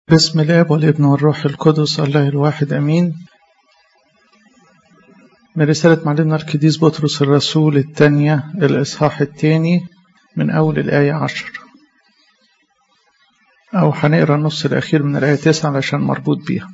بسم الاب والابن والروح القدس الله الواحد امين من رسالة معلمنا القديس بطرس الرسول الثانية الإصحاح الثاني من أول الآية عشر أو هنقرا النص الأخير من الآية تسعة علشان مربوط بيها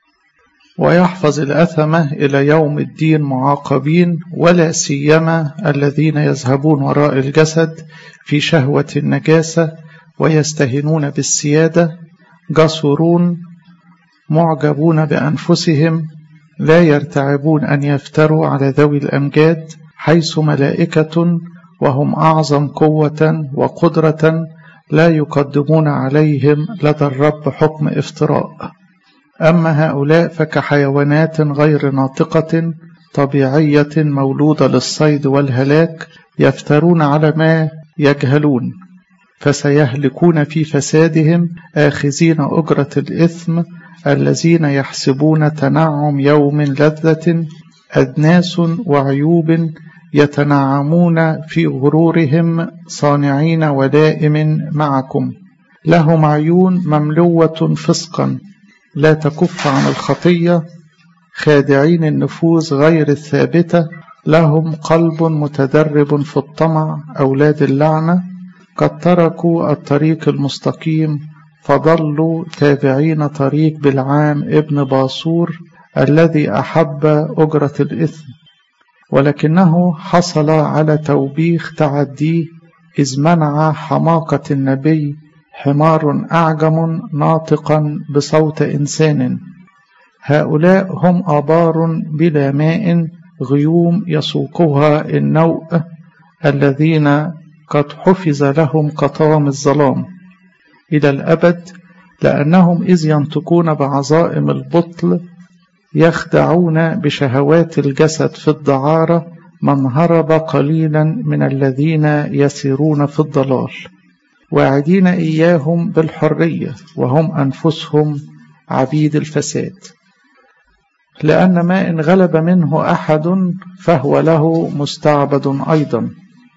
ويحفظ الأثمة إلى يوم الدين معاقبين ولا سيما الذين يذهبون وراء الجسد في شهوة النجاسة ويستهنون بالسيادة جسورون معجبون بأنفسهم لا يرتعبون أن يفتروا على ذوي الأمجاد حيث ملائكة وهم أعظم قوة وقدرة لا يقدمون عليهم لدى الرب حكم افتراء أما هؤلاء فكحيوانات غير ناطقة طبيعية مولودة للصيد والهلاك يفترون على ما يجهلون فسيهلكون في فسادهم آخذين أجرة الإثم الذين يحسبون تنعم يوم لذة أدناس وعيوب يتنعمون في غرورهم صانعين ولائم معكم لهم عيون مملوة فسقا لا تكف عن الخطية خادعين النفوس غير الثابتة لهم قلب متدرب في الطمع أولاد اللعنة قد تركوا الطريق المستقيم فضلوا تابعين طريق بالعام ابن باصور الذي أحب أجرة الإثم ولكنه حصل على توبيخ تعديه إذ منع حماقة النبي حمار أعجم ناطقا بصوت إنسان هؤلاء هم آبار بلا ماء غيوم يسوقها النوء الذين قد حفظ لهم قطام الظلام إلى الأبد لأنهم إذ ينطقون بعظائم البطل يخدعون بشهوات الجسد في الدعارة من هرب قليلا من الذين يسيرون في الضلال واعدين إياهم بالحرية وهم أنفسهم عبيد الفساد لأن ما إن غلب منه أحد فهو له مستعبد أيضا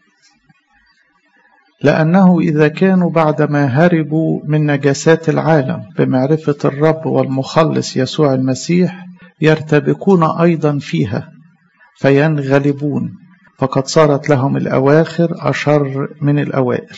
لأنه إذا كانوا بعدما هربوا من نجاسات العالم بمعرفة الرب والمخلص يسوع المسيح يرتبكون أيضا فيها فينغلبون فقد صارت لهم الأواخر أشر من الأوائل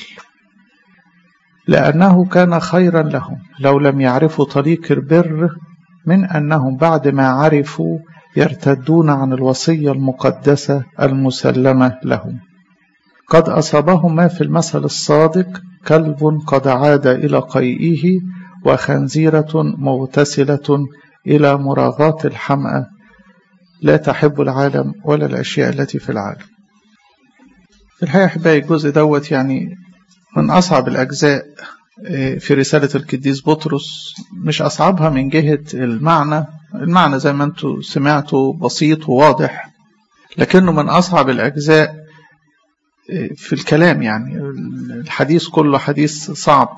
لأنه كان خيرا لهم لو لم يعرفوا طريق البر من أنهم بعد ما عرفوا يرتدون عن الوصية المقدسة المسلمة لهم قد أصابهم ما في المثل الصادق كلب قد عاد إلى قيئه وخنزيرة مغتسلة إلى مراغاة الحمأة لا تحب العالم ولا الأشياء التي في العالم في الحقيقة أحبائي الجزء دوت يعني من أصعب الأجزاء في رسالة القديس بطرس مش أصعبها من جهة المعنى المعنى زي ما أنتم سمعتوا بسيط وواضح لكنه من أصعب الأجزاء في الكلام يعني الحديث كله حديث صعب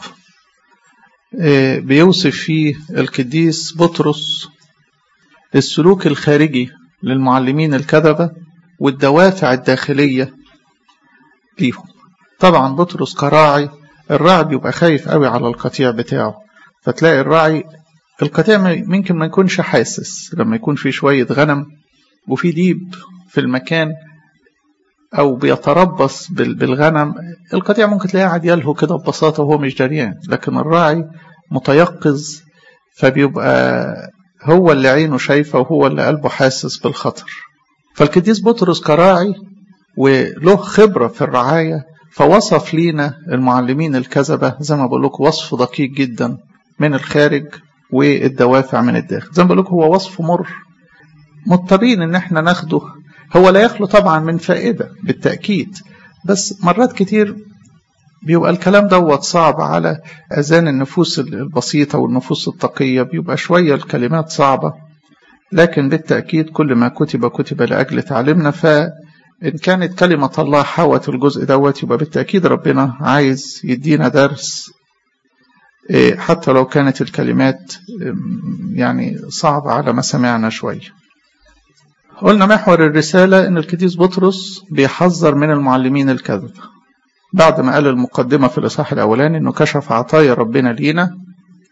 بيوصف فيه القديس بطرس السلوك الخارجي للمعلمين الكذبة والدوافع الداخلية ليهم طبعا بطرس كراعي الراعي بيبقى خايف قوي على القطيع بتاعه فتلاقي الراعي القطيع ممكن ما يكونش حاسس لما يكون في شوية غنم وفي ديب في المكان أو بيتربص بالغنم القطيع ممكن تلاقيه قاعد يلهو كده ببساطة وهو مش دريان لكن الراعي متيقظ فبيبقى هو اللي عينه شايفة وهو اللي قلبه حاسس بالخطر فالقديس بطرس كراعي وله خبرة في الرعاية فوصف لينا المعلمين الكذبة زي ما بقول لكم وصف دقيق جدا من الخارج والدوافع من الداخل زي ما بقول لكم هو وصف مر مضطرين ان احنا ناخده هو لا يخلو طبعا من فائدة بالتأكيد بس مرات كتير بيبقى الكلام دوت صعب على أذان النفوس البسيطة والنفوس التقية بيبقى شوية الكلمات صعبة لكن بالتأكيد كل ما كتب كتب لأجل تعليمنا فإن كانت كلمة الله حوت الجزء دوت يبقى بالتأكيد ربنا عايز يدينا درس حتى لو كانت الكلمات يعني صعبة على ما سمعنا شوية قلنا محور الرسالة إن القديس بطرس بيحذر من المعلمين الكذب بعد ما قال المقدمة في الإصحاح الأولاني إنه كشف عطايا ربنا لينا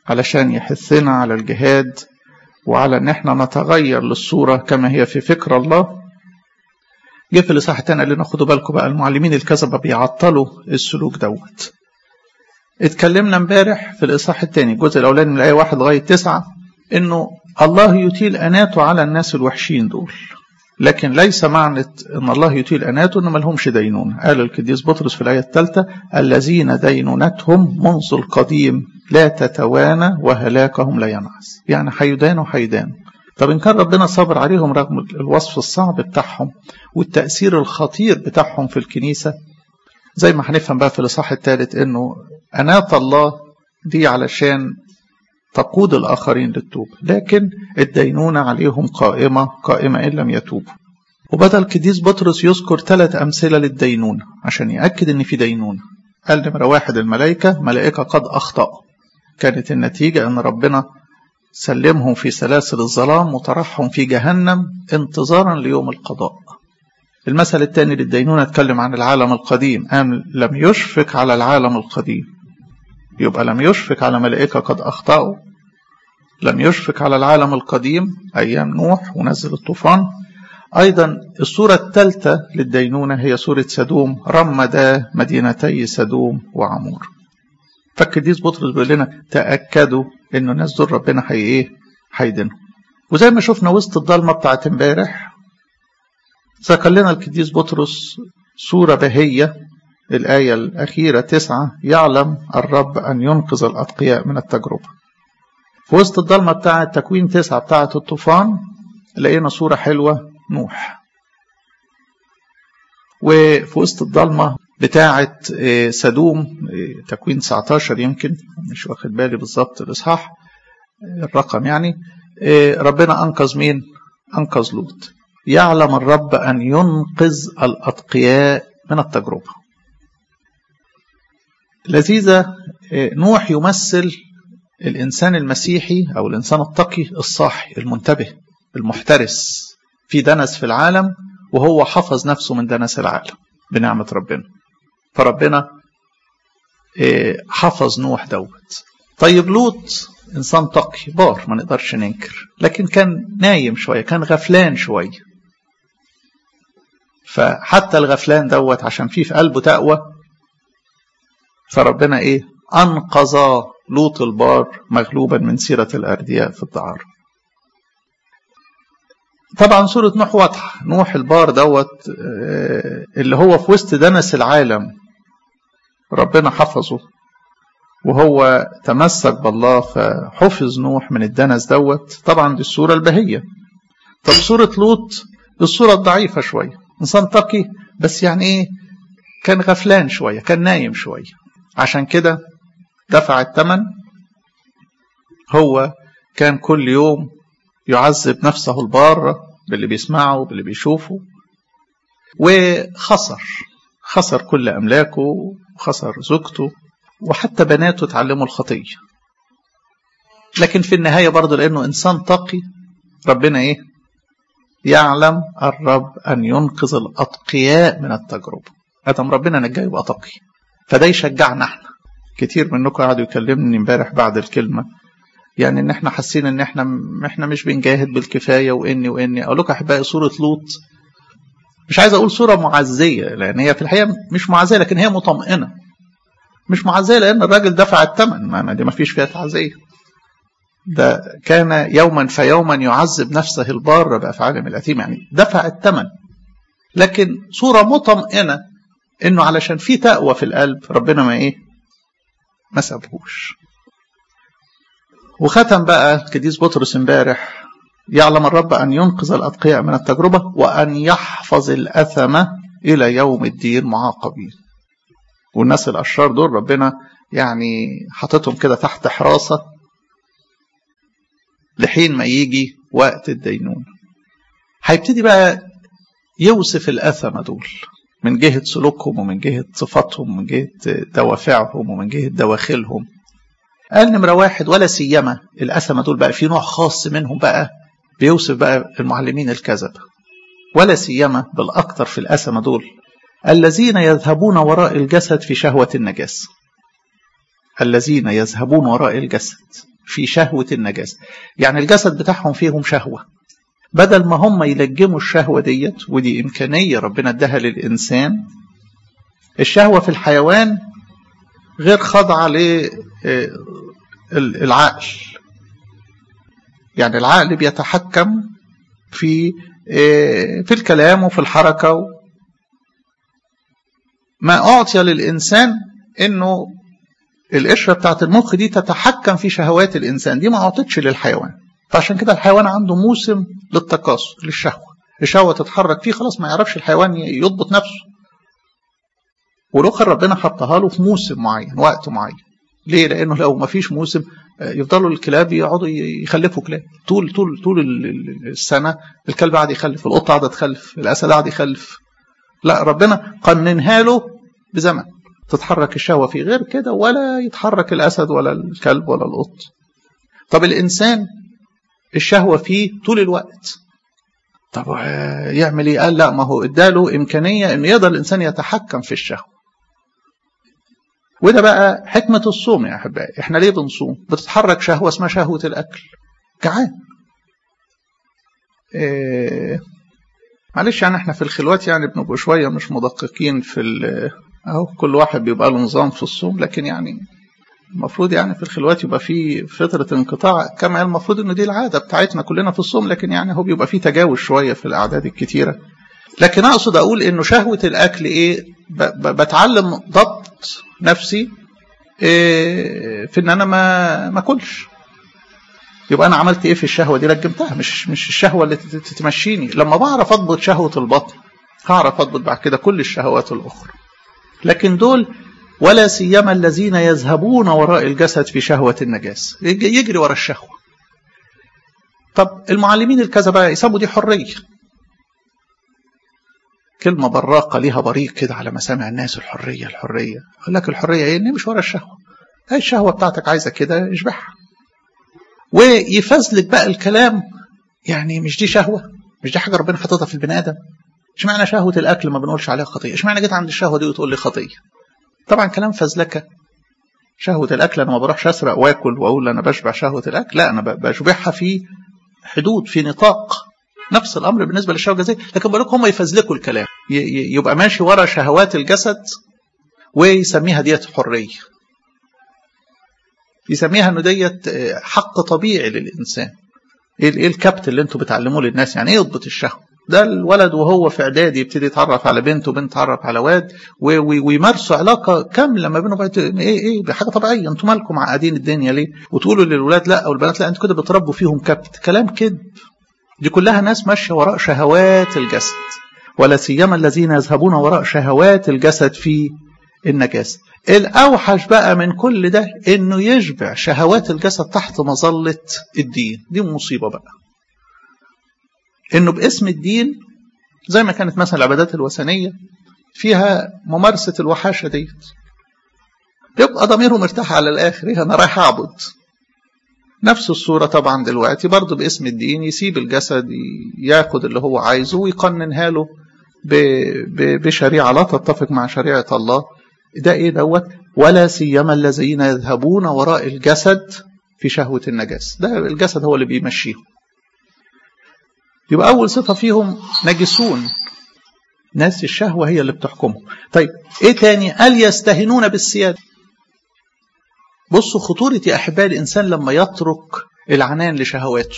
علشان يحثنا على الجهاد وعلى ان احنا نتغير للصورة كما هي في فكر الله جه في الاصحاح التاني قال لنا خدوا بالكم بقى المعلمين الكذبة بيعطلوا السلوك دوت اتكلمنا امبارح في الاصحاح التاني الجزء الاولاني من الايه واحد لغايه تسعة انه الله يطيل اناته على الناس الوحشين دول لكن ليس معنى ان الله يطيل اناته ان ما لهمش دينون قال القديس بطرس في الايه الثالثه الذين دينونتهم منذ القديم لا تتوانى وهلاكهم لا ينعس يعني هيدانوا هيدانوا طب ان كان ربنا صابر عليهم رغم الوصف الصعب بتاعهم والتاثير الخطير بتاعهم في الكنيسه زي ما هنفهم بقى في الاصحاح الثالث انه انات الله دي علشان تقود الآخرين للتوبة لكن الدينونة عليهم قائمة قائمة إن لم يتوبوا وبدأ القديس بطرس يذكر ثلاث أمثلة للدينونة عشان يأكد إن في دينونة قال نمرة واحد الملائكة ملائكة قد أخطأوا كانت النتيجة أن ربنا سلمهم في سلاسل الظلام وطرحهم في جهنم انتظارا ليوم القضاء المثل الثاني للدينونة اتكلم عن العالم القديم قام لم يشفق على العالم القديم يبقى لم يشفق على ملائكة قد أخطأوا لم يشفق على العالم القديم أيام نوح ونزل الطوفان أيضا الصورة الثالثة للدينونة هي سورة سدوم رمدا مدينتي سدوم وعمور فالقديس بطرس بيقول لنا تأكدوا إن الناس دول ربنا هي إيه؟ هيدينهم وزي ما شفنا وسط الضلمة بتاعت امبارح ذكر لنا القديس بطرس صورة بهية الآية الأخيرة تسعة يعلم الرب أن ينقذ الأتقياء من التجربة في وسط الضلمة بتاعة تكوين تسعة بتاعة الطوفان لقينا صورة حلوة نوح وفي وسط الضلمة بتاعة سدوم تكوين 19 يمكن مش واخد بالي بالظبط الإصحاح الرقم يعني ربنا أنقذ مين؟ أنقذ لوط يعلم الرب أن ينقذ الأتقياء من التجربة لذيذة نوح يمثل الإنسان المسيحي أو الإنسان التقي الصاحي المنتبه المحترس في دنس في العالم وهو حفظ نفسه من دنس العالم بنعمة ربنا فربنا حفظ نوح دوت طيب لوط إنسان تقي بار ما نقدرش ننكر لكن كان نايم شوية كان غفلان شوية فحتى الغفلان دوت عشان فيه في قلبه تقوى فربنا ايه انقذ لوط البار مغلوبا من سيرة الأردياء في الدعار طبعا سورة نوح واضحة نوح البار دوت اللي هو في وسط دنس العالم ربنا حفظه وهو تمسك بالله فحفظ نوح من الدنس دوت طبعا دي الصورة البهية طب سورة لوط الصورة الضعيفة شوية إنسان تقي بس يعني إيه كان غفلان شوية كان نايم شوية عشان كده دفع الثمن هو كان كل يوم يعذب نفسه البار باللي بيسمعه باللي بيشوفه وخسر خسر كل أملاكه وخسر زوجته وحتى بناته اتعلموا الخطية لكن في النهاية برضه لأنه إنسان تقي ربنا إيه يعلم الرب أن ينقذ الأتقياء من التجربة أدم ربنا نجاه يبقى تقي فده يشجعنا احنا كتير منكم قعدوا يكلمني امبارح بعد الكلمة يعني ان احنا حاسين ان احنا احنا مش بنجاهد بالكفاية واني واني اقول لكم احبائي صورة لوط مش عايز اقول صورة معزية لان هي في الحقيقة مش معزية لكن هي مطمئنة مش معزية لان الراجل دفع الثمن ما دي ما فيش فيها تعزية ده كان يوما فيوما يعذب نفسه البار بافعالهم الاثيم يعني دفع الثمن لكن صورة مطمئنة انه علشان في تقوى في القلب ربنا ما ايه ما سابهوش وختم بقى القديس بطرس امبارح يعلم الرب ان ينقذ الاتقياء من التجربه وان يحفظ الاثمه الى يوم الدين معاقبين والناس الاشرار دول ربنا يعني حاططهم كده تحت حراسه لحين ما يجي وقت الدينون هيبتدي بقى يوصف الاثمه دول من جهة سلوكهم ومن جهة صفاتهم ومن جهة دوافعهم ومن جهة دواخلهم قال نمرة واحد ولا سيما الأسمة دول بقى في نوع خاص منهم بقى بيوصف بقى المعلمين الكذب ولا سيما بالأكثر في الأسمة دول الذين يذهبون وراء الجسد في شهوة النجاسة الذين يذهبون وراء الجسد في شهوة النجاسة يعني الجسد بتاعهم فيهم شهوة بدل ما هم يلجموا الشهوة ديت ودي إمكانية ربنا اداها للإنسان الشهوة في الحيوان غير خاضعة للعقل يعني العقل بيتحكم في في الكلام وفي الحركة ما أعطي للإنسان إنه القشرة بتاعت المخ دي تتحكم في شهوات الإنسان دي ما أعطتش للحيوان فعشان كده الحيوان عنده موسم للتكاثر للشهوة الشهوة تتحرك فيه خلاص ما يعرفش الحيوان يضبط نفسه والأخر ربنا حطها له في موسم معين وقت معين ليه؟ لأنه لو ما فيش موسم يفضلوا الكلاب يقعدوا يخلفوا كلاب طول طول طول السنة الكلب قاعد يخلف القطة قاعدة تخلف الأسد قاعد يخلف لا ربنا قننها له بزمن تتحرك الشهوة فيه غير كده ولا يتحرك الأسد ولا الكلب ولا القط طب الإنسان الشهوة فيه طول الوقت طب يعمل ايه قال لا ما هو اداله إمكانية أنه يقدر الإنسان يتحكم في الشهوة وده بقى حكمة الصوم يا أحبائي احنا ليه بنصوم بتتحرك شهوة اسمها شهوة الأكل جعان إيه معلش يعني احنا في الخلوات يعني بنبقى شوية مش مدققين في اهو كل واحد بيبقى له نظام في الصوم لكن يعني المفروض يعني في الخلوات يبقى في فترة انقطاع كما المفروض انه دي العادة بتاعتنا كلنا في الصوم لكن يعني هو بيبقى في تجاوز شوية في الأعداد الكتيرة لكن أقصد أقول إنه شهوة الأكل إيه بتعلم ضبط نفسي إيه في إن أنا ما ما أكلش يبقى أنا عملت إيه في الشهوة دي لجمتها مش مش الشهوة اللي تمشيني لما بعرف أضبط شهوة البطن هعرف أضبط بعد كده كل الشهوات الأخرى لكن دول ولا سيما الذين يذهبون وراء الجسد في شهوة النجاس يجري وراء الشهوة طب المعلمين الكذبة يسموا دي حرية كلمة براقة ليها بريق كده على مسامع الناس الحرية الحرية يقول لك الحرية ايه مش ورا الشهوة هاي الشهوة بتاعتك عايزة كده اشبعها ويفزلك بقى الكلام يعني مش دي شهوة مش دي حاجة ربنا حاططها في البني آدم اشمعنى شهوة الأكل ما بنقولش عليها خطية اشمعنى جيت عند الشهوة دي وتقول لي خطية طبعا كلام فزلكة شهوة الأكل أنا ما بروحش أسرق وآكل وأقول أنا بشبع شهوة الأكل لا أنا بشبعها في حدود في نطاق نفس الأمر بالنسبة للشهوة الجسدية لكن بقول لكم هم يفزلكوا الكلام يبقى ماشي ورا شهوات الجسد ويسميها ديت حرية يسميها انه ديت حق طبيعي للإنسان ايه الكبت اللي انتوا بتعلموه للناس يعني ايه يضبط الشهوة ده الولد وهو في اعدادي يبتدي يتعرف على بنت وبنت تتعرف على واد ويمارسوا علاقه كامله ما بينهم ايه ايه حاجه طبيعيه انتوا مالكم معقدين الدنيا ليه؟ وتقولوا للولاد لا والبنات لا انتوا كده بتربوا فيهم كبت كلام كذب دي كلها ناس ماشيه وراء شهوات الجسد ولا سيما الذين يذهبون وراء شهوات الجسد في النجاسه الاوحش بقى من كل ده انه يشبع شهوات الجسد تحت مظله الدين دي مصيبه بقى انه باسم الدين زي ما كانت مثلا العبادات الوثنيه فيها ممارسه الوحاشه ديت يبقى ضميره مرتاح على الاخر إيه انا رايح اعبد نفس الصوره طبعا دلوقتي برضه باسم الدين يسيب الجسد ياخد اللي هو عايزه ويقننها له بشريعه لا تتفق مع شريعه الله ده ايه دوت ولا سيما الذين يذهبون وراء الجسد في شهوه النجاس ده الجسد هو اللي بيمشيهم يبقى أول صفة فيهم نجسون ناس الشهوة هي اللي بتحكمهم طيب إيه تاني قال يستهنون بالسيادة بصوا خطورة يا أحبائي الإنسان لما يترك العنان لشهواته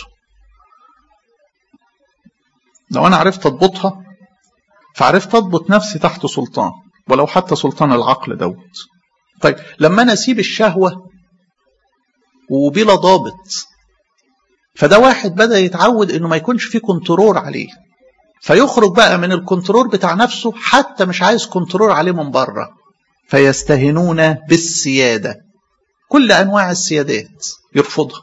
لو أنا عرفت أضبطها فعرفت أضبط نفسي تحت سلطان ولو حتى سلطان العقل دوت طيب لما أنا أسيب الشهوة وبلا ضابط فده واحد بدأ يتعود انه ما يكونش فيه كنترول عليه فيخرج بقى من الكنترول بتاع نفسه حتى مش عايز كنترول عليه من بره فيستهنون بالسيادة كل أنواع السيادات يرفضها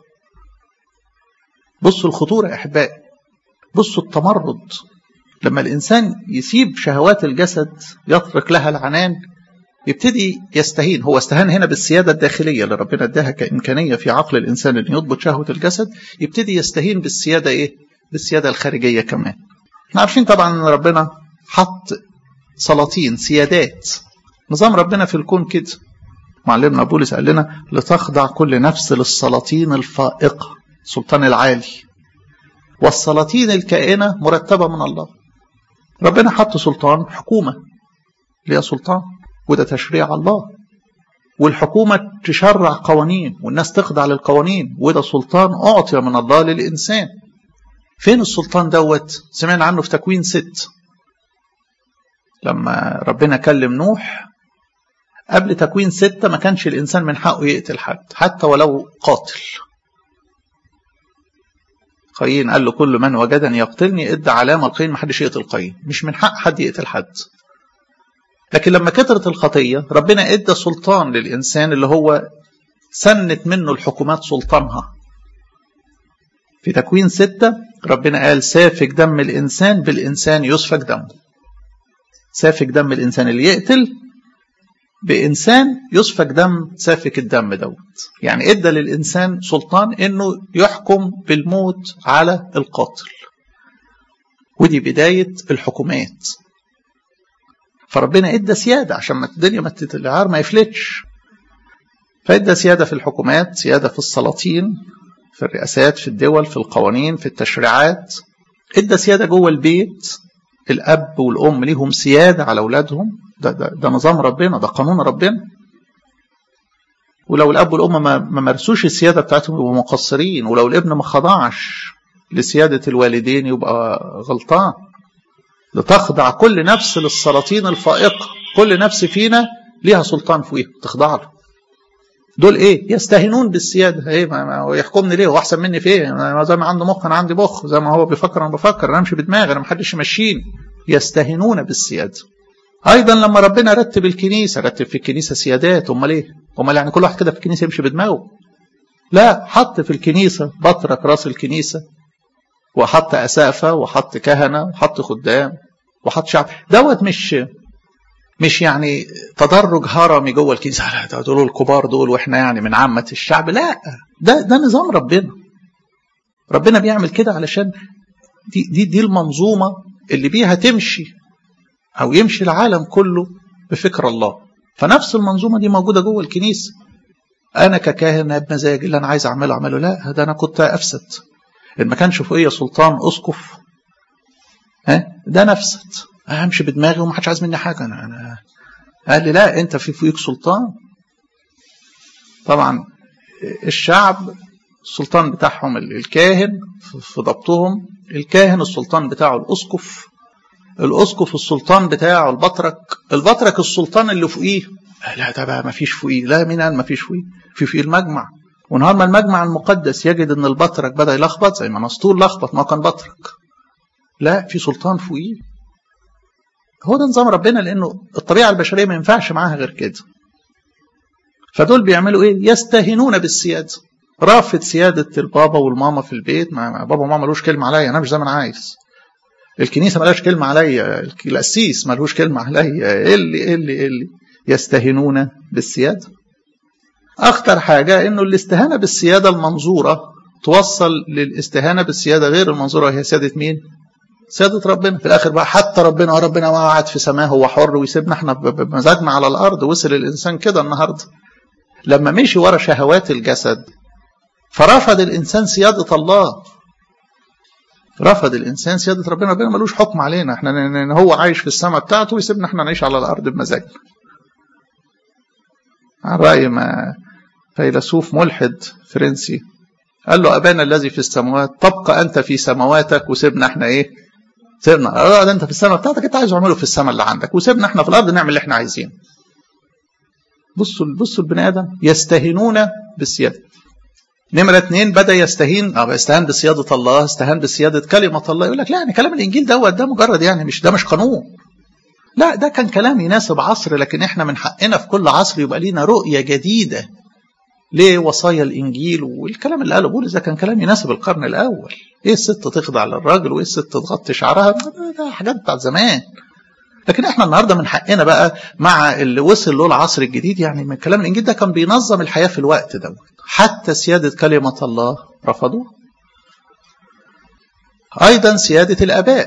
بصوا الخطورة يا أحبائي بصوا التمرد لما الإنسان يسيب شهوات الجسد يترك لها العنان يبتدي يستهين هو استهان هنا بالسيادة الداخلية اللي ربنا اداها كإمكانية في عقل الإنسان أن يضبط شهوة الجسد يبتدي يستهين بالسيادة إيه؟ بالسيادة الخارجية كمان احنا عارفين طبعا أن ربنا حط سلاطين سيادات نظام ربنا في الكون كده معلمنا بولس قال لنا لتخضع كل نفس للسلاطين الفائقة سلطان العالي والسلاطين الكائنة مرتبة من الله ربنا حط سلطان حكومة ليها سلطان وده تشريع الله والحكومة تشرع قوانين والناس تخضع للقوانين وده سلطان أعطي من الله للإنسان فين السلطان دوت سمعنا عنه في تكوين ست لما ربنا كلم نوح قبل تكوين ستة ما كانش الإنسان من حقه يقتل حد حتى ولو قاتل قايين قال له كل من وجدني يقتلني ادى علامة القايين ما حدش يقتل قايين مش من حق حد يقتل حد لكن لما كترت الخطية ربنا ادى سلطان للإنسان اللي هو سنت منه الحكومات سلطانها في تكوين ستة ربنا قال سافك دم الإنسان بالإنسان يسفك دمه سافك دم الإنسان اللي يقتل بإنسان يسفك دم سافك الدم دوت يعني ادى للإنسان سلطان إنه يحكم بالموت على القاتل ودي بداية الحكومات فربنا ادى سيادة عشان ما الدنيا ما العار ما يفلتش فادى سيادة في الحكومات سيادة في السلاطين في الرئاسات في الدول في القوانين في التشريعات ادى سيادة جوه البيت الأب والأم ليهم سيادة على أولادهم ده, ده, ده نظام ربنا ده قانون ربنا ولو الأب والأم ما, ما مارسوش السيادة بتاعتهم يبقوا مقصرين ولو الابن ما خضعش لسيادة الوالدين يبقى غلطان لتخضع كل نفس للسلاطين الفائقة كل نفس فينا ليها سلطان فوقيها تخضع له دول ايه يستهينون بالسيادة ايه ما ما يحكمني ليه هو احسن مني في ايه ما زي ما عنده مخ انا عندي مخ زي ما هو بيفكر انا بفكر انا امشي بدماغي انا محدش يمشيني يستهينون بالسيادة ايضا لما ربنا رتب الكنيسة رتب في الكنيسة سيادات امال ايه امال يعني كل واحد كده في الكنيسة يمشي بدماغه لا حط في الكنيسة بطرك راس الكنيسة وحط أسافة وحط كهنة وحط خدام وحط شعب دوت مش مش يعني تدرج هرمي جوه الكنيسة لا دول الكبار دول واحنا يعني من عامة الشعب لا ده ده نظام ربنا ربنا بيعمل كده علشان دي دي دي المنظومة اللي بيها تمشي أو يمشي العالم كله بفكر الله فنفس المنظومة دي موجودة جوه الكنيسة أنا ككاهن بمزاجي اللي أنا عايز أعمله أعمله لا ده أنا كنت أفسد إن ما كانش فوقيا سلطان أسقف ها ده نفسد همشي بدماغي وما حدش عايز مني حاجة أنا, أنا قال لي لا أنت في فوقيك سلطان طبعا الشعب السلطان بتاعهم الكاهن في ضبطهم الكاهن السلطان بتاعه الأسقف الأسقف السلطان بتاعه البطرك البطرك السلطان اللي فوقيه لا ده بقى ما فيش فوقيه لا مين قال ما فيش فوقيه في فوقيه المجمع ونهار ما المجمع المقدس يجد ان البطرك بدا يلخبط زي ما نسطور لخبط ما كان بطرك لا في سلطان فوقيه هو ده نظام ربنا لانه الطبيعه البشريه ما ينفعش معاها غير كده فدول بيعملوا ايه يستهينون بالسياده رافض سياده البابا والماما في البيت ما بابا وماما ملوش كلمه عليا انا مش زي ما انا عايز الكنيسه ملهاش كلمه عليا القسيس ملوش كلمه عليا ايه اللي ايه اللي ايه اللي يستهينون بالسياده اخطر حاجه انه الاستهانه بالسياده المنظوره توصل للاستهانه بالسياده غير المنظوره وهي سياده مين سيادة ربنا في الآخر بقى حتى ربنا وربنا ما قعد في سماه هو حر ويسيبنا احنا بمزاجنا على الأرض وصل الإنسان كده النهاردة لما مشي ورا شهوات الجسد فرفض الإنسان سيادة الله رفض الإنسان سيادة ربنا ربنا ملوش حكم علينا احنا هو عايش في السماء بتاعته ويسيبنا احنا نعيش على الأرض بمزاجنا على رأي ما فيلسوف ملحد فرنسي قال له أبانا الذي في السماوات تبقى أنت في سماواتك وسيبنا احنا إيه سيبنا اه ده انت في السماء بتاعتك انت عايز تعمله في السماء اللي عندك وسيبنا احنا في الارض نعمل اللي احنا عايزينه بصوا بصوا البني ادم يستهينون بالسياده نمرة اثنين بدأ يستهين اه يستهان بسيادة الله استهان بسيادة كلمة الله يقول لك لا يعني كلام الإنجيل دوت ده مجرد يعني مش ده مش قانون لا ده كان كلام يناسب عصر لكن احنا من حقنا في كل عصر يبقى لينا رؤية جديدة لوصايا الإنجيل والكلام اللي قاله بولس ده كان كلام يناسب القرن الأول إيه الست تخضع للراجل وإيه الست تغطي شعرها ده حاجات بتاعت زمان لكن احنا النهارده من حقنا بقى مع اللي وصل له العصر الجديد يعني من كلام الانجيل ده كان بينظم الحياه في الوقت دوت حتى سياده كلمه الله رفضوه ايضا سياده الاباء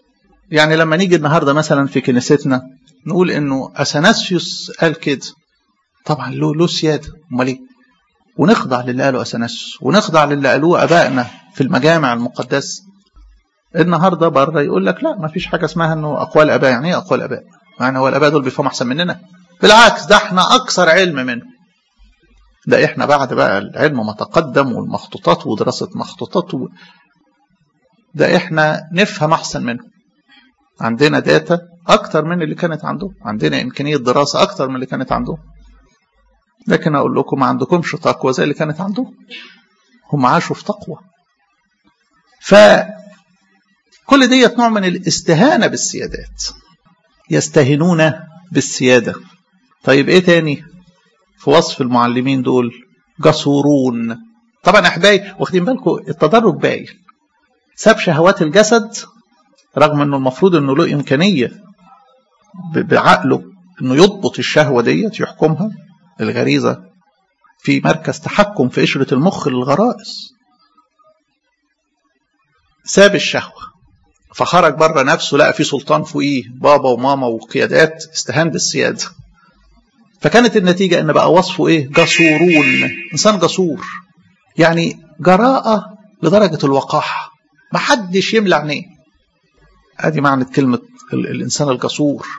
يعني لما نيجي النهارده مثلا في كنيستنا نقول انه اثناسيوس قال كده طبعا له له سياده امال ايه ونخضع للي قاله اثناسيوس ونخضع للي قالوه ابائنا في المجامع المقدسه النهارده بره يقول لك لا ما فيش حاجه اسمها انه اقوال اباء يعني ايه اقوال اباء يعني هو الاباء دول بيفهموا احسن مننا بالعكس ده احنا اكثر علم منه ده احنا بعد بقى العلم ما تقدم والمخطوطات ودراسه مخطوطات و... ده احنا نفهم احسن منه عندنا داتا اكتر من اللي كانت عندهم عندنا امكانيه دراسه اكتر من اللي كانت عندهم لكن اقول لكم ما عندكمش تقوى زي اللي كانت عندهم هم عاشوا في تقوى ف كل ديت نوع من الاستهانة بالسيادات يستهنون بالسيادة طيب ايه تاني في وصف المعلمين دول جسورون طبعا احبائي واخدين بالكم التدرج باين ساب شهوات الجسد رغم انه المفروض انه له امكانيه بعقله انه يضبط الشهوه ديت يحكمها الغريزه في مركز تحكم في قشره المخ للغرائز ساب الشهوه فخرج بره نفسه لقى في سلطان فوقيه بابا وماما وقيادات استهان بالسياده فكانت النتيجه ان بقى وصفه ايه جسورون انسان جسور يعني جراءه لدرجه الوقاحه ما حدش يملى عينيه ادي معنى كلمه الانسان الجسور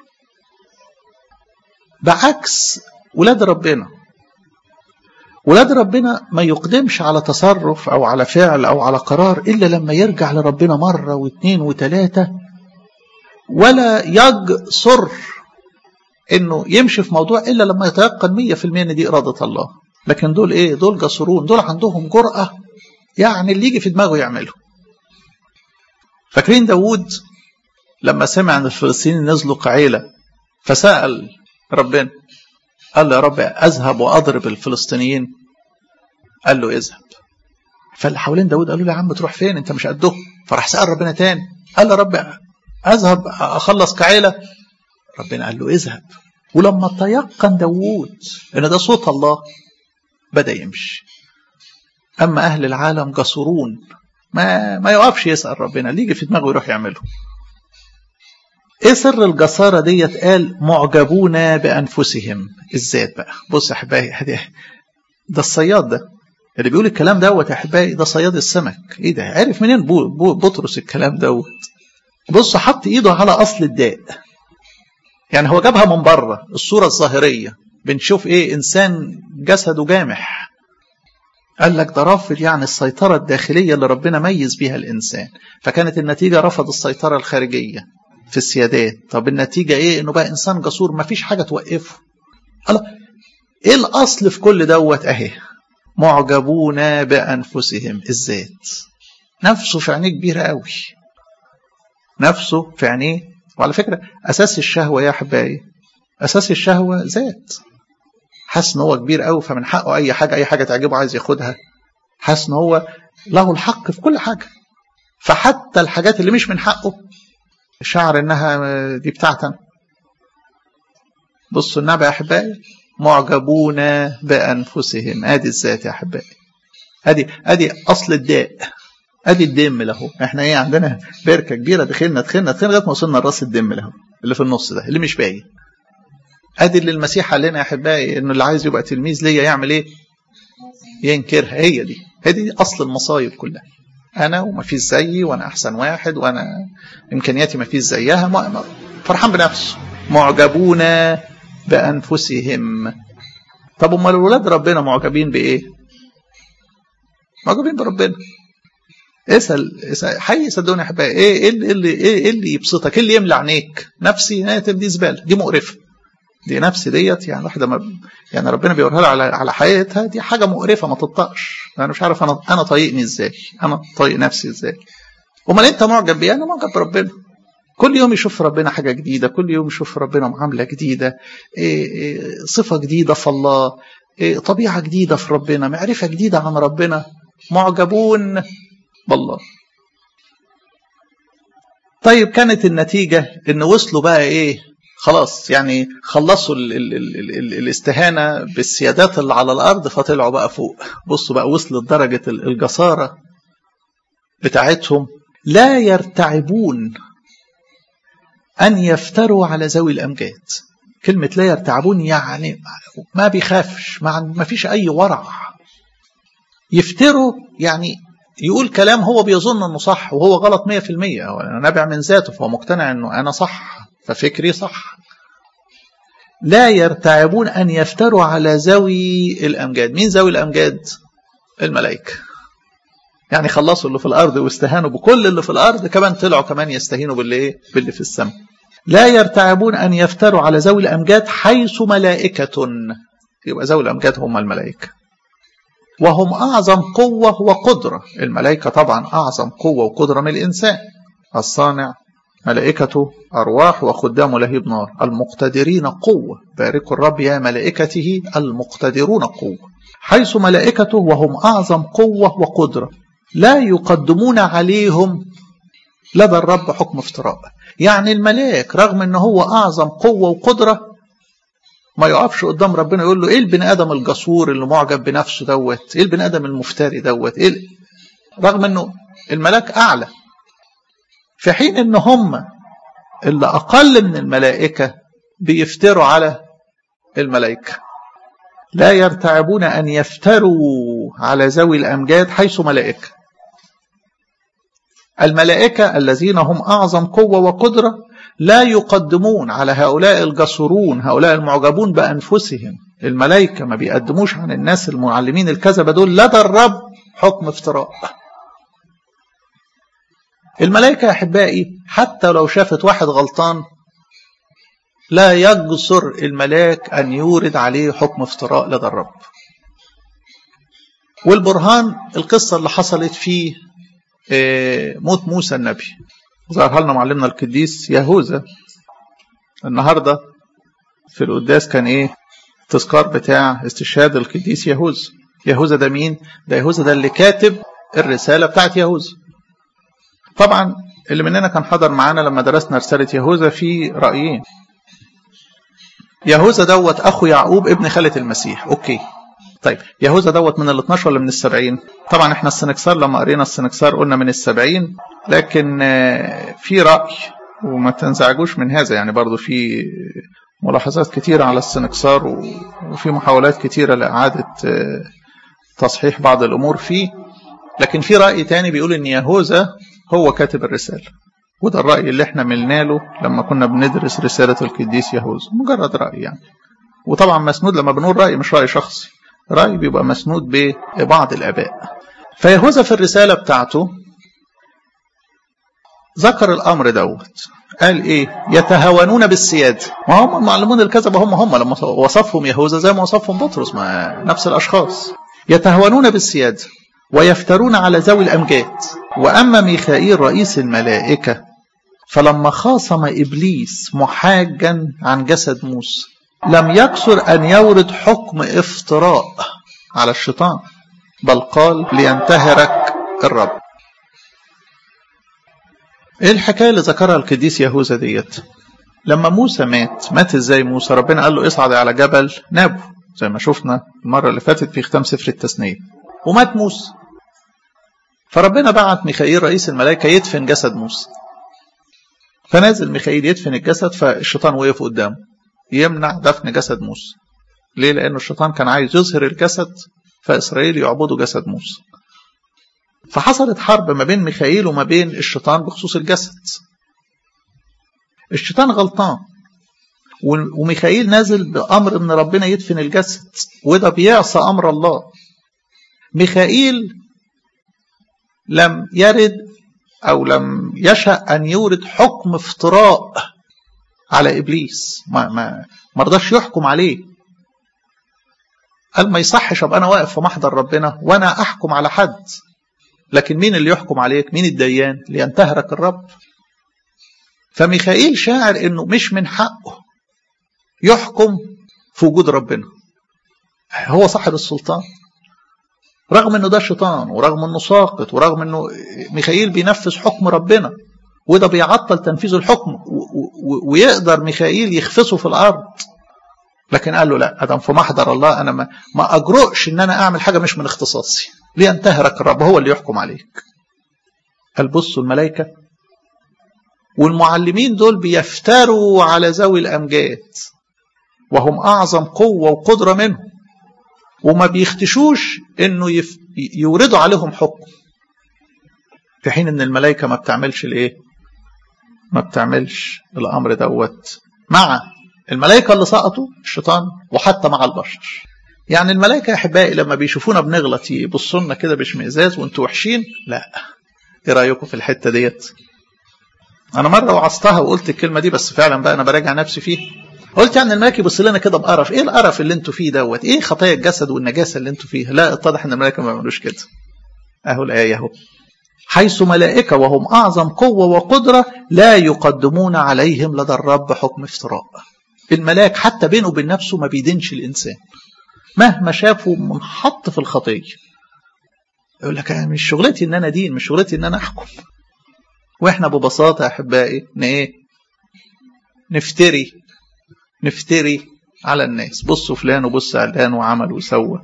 بعكس ولاد ربنا ولاد ربنا ما يقدمش على تصرف او على فعل او على قرار الا لما يرجع لربنا مره واثنين وثلاثه ولا يجسر انه يمشي في موضوع الا لما يتيقن 100% ان دي اراده الله لكن دول ايه دول جسورون دول عندهم جرأه يعني اللي يجي في دماغه يعمله فاكرين داوود لما سمع ان الفلسطينيين نزلوا قعيله فسأل ربنا قال له يا رب اذهب واضرب الفلسطينيين قال له اذهب فاللي حوالين داود قالوا له يا عم تروح فين انت مش قدهم فراح سأل ربنا تاني قال له رب اذهب اخلص كعيلة ربنا قال له اذهب ولما تيقن داود ان ده صوت الله بدأ يمشي اما اهل العالم جسورون ما ما يقفش يسأل ربنا اللي يجي في دماغه يروح يعمله ايه سر الجسارة ديت قال معجبون بأنفسهم الذات بقى بص يا احبائي ده الصياد ده اللي بيقول الكلام دوت يا احبائي ده صياد السمك ايه ده عرف منين بو بو بطرس الكلام دوت بص حط ايده على اصل الداء يعني هو جابها من بره الصورة الظاهرية بنشوف ايه انسان جسده جامح قال لك ده رافض يعني السيطرة الداخلية اللي ربنا ميز بيها الإنسان فكانت النتيجة رفض السيطرة الخارجية في السيادات طب النتيجة ايه انه بقى انسان جسور ما فيش حاجة توقفه الله ايه الاصل في كل دوت اهي معجبون بانفسهم الذات نفسه في عينيه كبيرة قوي نفسه في عينيه وعلى فكرة اساس الشهوة يا احبائي اساس الشهوة ذات حاسس ان هو كبير قوي فمن حقه اي حاجة اي حاجة تعجبه عايز ياخدها حاسس ان هو له الحق في كل حاجة فحتى الحاجات اللي مش من حقه شعر انها دي بتاعتنا بصوا النبي يا احبائي معجبون بانفسهم ادي الذات يا احبائي ادي ادي اصل الداء ادي الدم له احنا ايه عندنا بركه كبيره دخلنا دخلنا دخلنا لغايه ما وصلنا لراس الدم له اللي في النص ده اللي مش باين ادي اللي المسيح قال لنا يا احبائي انه اللي عايز يبقى تلميذ ليا يعمل ايه ينكرها هي دي هي دي اصل المصايب كلها انا وما فيش زيي وانا احسن واحد وانا امكانياتي ما فيش زيها فرحان بنفسه معجبون بانفسهم طب امال ولاد ربنا معجبين بايه معجبين بربنا اسال اسال حي صدقوني يا احبائي ايه ايه اللي ايه اللي يبسطك ايه اللي يملى عينيك نفسي دي زباله دي مقرفه دي نفسي ديت يعني واحده ما يعني ربنا بيوريها لها على على حياتها دي حاجه مقرفه ما تطقش انا مش عارف انا انا طايقني ازاي انا طايق نفسي ازاي امال انت معجب بيه انا معجب بربنا كل يوم يشوف ربنا حاجه جديده كل يوم يشوف ربنا معامله جديده إيه إيه صفه جديده في الله إيه طبيعه جديده في ربنا معرفه جديده عن ربنا معجبون بالله طيب كانت النتيجه ان وصلوا بقى ايه خلاص يعني خلصوا ال ال ال ال ال الاستهانة بالسيادات اللي على الأرض فطلعوا بقى فوق بصوا بقى وصلت درجة الجسارة بتاعتهم لا يرتعبون أن يفتروا على ذوي الأمجاد كلمة لا يرتعبون يعني ما بيخافش ما فيش أي ورع يفتروا يعني يقول كلام هو بيظن انه صح وهو غلط 100% هو نابع من ذاته فهو مقتنع انه انا صح ففكري صح لا يرتعبون ان يفتروا على ذوي الامجاد مين ذوي الامجاد الملائكه يعني خلصوا اللي في الارض واستهانوا بكل اللي في الارض كمان طلعوا كمان يستهينوا باللي باللي في السماء لا يرتعبون ان يفتروا على ذوي الامجاد حيث ملائكه يبقى ذوي الامجاد هم الملائكه وهم أعظم قوة وقدرة الملائكة طبعا أعظم قوة وقدرة من الإنسان الصانع ملائكته أرواح وخدام لهيب نار المقتدرين قوة باركوا الرب يا ملائكته المقتدرون قوة حيث ملائكته وهم أعظم قوة وقدرة لا يقدمون عليهم لدى الرب حكم افتراء يعني الملاك رغم ان هو اعظم قوة وقدرة ما يقفش قدام ربنا يقول له ايه البني ادم الجسور اللي معجب بنفسه دوت ايه البني ادم المفتري دوت ايه رغم انه الملاك اعلى في حين ان هم اللي اقل من الملائكه بيفتروا على الملائكه لا يرتعبون ان يفتروا على ذوي الامجاد حيث ملائكه الملائكه الذين هم اعظم قوه وقدره لا يقدمون على هؤلاء الجسورون هؤلاء المعجبون بأنفسهم الملائكة ما بيقدموش عن الناس المعلمين الكذبة دول لدى الرب حكم افتراء الملائكة يا أحبائي حتى لو شافت واحد غلطان لا يجسر الملاك أن يورد عليه حكم افتراء لدى الرب والبرهان القصة اللي حصلت في موت موسى النبي ظهرها لنا معلمنا القديس يهوذا النهارده في القداس كان ايه التذكار بتاع استشهاد القديس يهوذا يهوذا ده مين ده يهوذا ده اللي كاتب الرساله بتاعت يهوذا طبعا اللي مننا كان حضر معانا لما درسنا رساله يهوذا في رايين يهوذا دوت اخو يعقوب ابن خاله المسيح اوكي طيب يهوذا دوت من ال 12 ولا من السبعين طبعا احنا السنكسار لما قرينا السنكسار قلنا من السبعين لكن في رأي وما تنزعجوش من هذا يعني برضو في ملاحظات كتيرة على السنكسار وفي محاولات كتيرة لإعادة تصحيح بعض الأمور فيه لكن في رأي تاني بيقول إن يهوذا هو كاتب الرسالة وده الرأي اللي احنا ملنا له لما كنا بندرس رسالة القديس يهوذا مجرد رأي يعني وطبعا مسنود لما بنقول رأي مش رأي شخصي رأي بيبقى مسنود ببعض الآباء فيهوذا في الرسالة بتاعته ذكر الأمر دوت قال إيه يتهاونون بالسيادة ما هم المعلمون الكذبة هم هم لما وصفهم يهوذا زي ما وصفهم بطرس ما نفس الأشخاص يتهاونون بالسيادة ويفترون على ذوي الأمجاد وأما ميخائيل رئيس الملائكة فلما خاصم إبليس محاجا عن جسد موسى لم يكسر أن يورد حكم افتراء على الشيطان بل قال لينتهرك الرب ايه الحكايه اللي ذكرها القديس يهوذا ديت لما موسى مات مات ازاي موسى ربنا قال له اصعد على جبل نابو زي ما شفنا المره اللي فاتت في ختام سفر التثنيه ومات موسى فربنا بعت ميخائيل رئيس الملائكه يدفن جسد موسى فنازل ميخائيل يدفن الجسد فالشيطان وقف قدامه يمنع دفن جسد موسى ليه لأن الشيطان كان عايز يظهر الجسد فإسرائيل يعبدوا جسد موسى فحصلت حرب ما بين ميخائيل وما بين الشيطان بخصوص الجسد الشيطان غلطان وميخائيل نازل بأمر ان ربنا يدفن الجسد وده بيعصى أمر الله ميخائيل لم يرد أو لم يشأ أن يورد حكم افتراء على إبليس ما ما ما رضاش يحكم عليه قال ما يصحش ابقى انا واقف في محضر ربنا وانا احكم على حد لكن مين اللي يحكم عليك مين الديان لينتهرك الرب فميخائيل شاعر انه مش من حقه يحكم في وجود ربنا هو صاحب السلطان رغم انه ده شيطان ورغم انه ساقط ورغم انه ميخائيل بينفذ حكم ربنا وده بيعطل تنفيذ الحكم ويقدر ميخائيل يخفصه في الارض لكن قال له لا ادم في محضر الله انا ما, ما اجرؤش ان انا اعمل حاجه مش من اختصاصي لينتهرك الرب هو اللي يحكم عليك قال بصوا الملائكه والمعلمين دول بيفتروا على ذوي الامجاد وهم أعظم قوة وقدرة منهم وما بيختشوش انه يف... يوردوا عليهم حكم في حين ان الملائكه ما بتعملش الايه ما بتعملش الامر دوت مع الملائكه اللي سقطوا الشيطان وحتى مع البشر يعني الملائكه يا احبائي لما بيشوفونا بنغلط يبصوا لنا كده باشمئزاز وانتوا وحشين لا ايه رايكم في الحته ديت انا مره وعظتها وقلت الكلمه دي بس فعلا بقى انا براجع نفسي فيه قلت يعني الملائكه يبص لنا كده بقرف ايه القرف اللي انتوا فيه دوت ايه خطايا الجسد والنجاسه اللي انتوا فيها لا اتضح ان الملائكه ما بيعملوش كده اهو الايه اهو حيث ملائكه وهم اعظم قوه وقدره لا يقدمون عليهم لدى الرب حكم افتراء الملاك حتى بينه وبين نفسه ما بيدينش الانسان مهما شافه منحط في الخطيه يقول لك انا مش شغلتي ان انا دين مش شغلتي ان انا احكم واحنا ببساطه يا احبائي ايه نفتري نفتري على الناس بصوا فلان وبص علان وعمل وسوى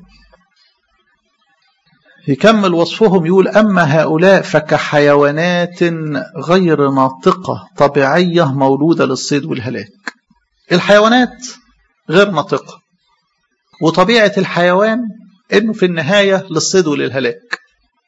يكمل وصفهم يقول أما هؤلاء فكحيوانات غير ناطقة طبيعية مولودة للصيد والهلاك الحيوانات غير ناطقة وطبيعة الحيوان إنه في النهاية للصيد وللهلاك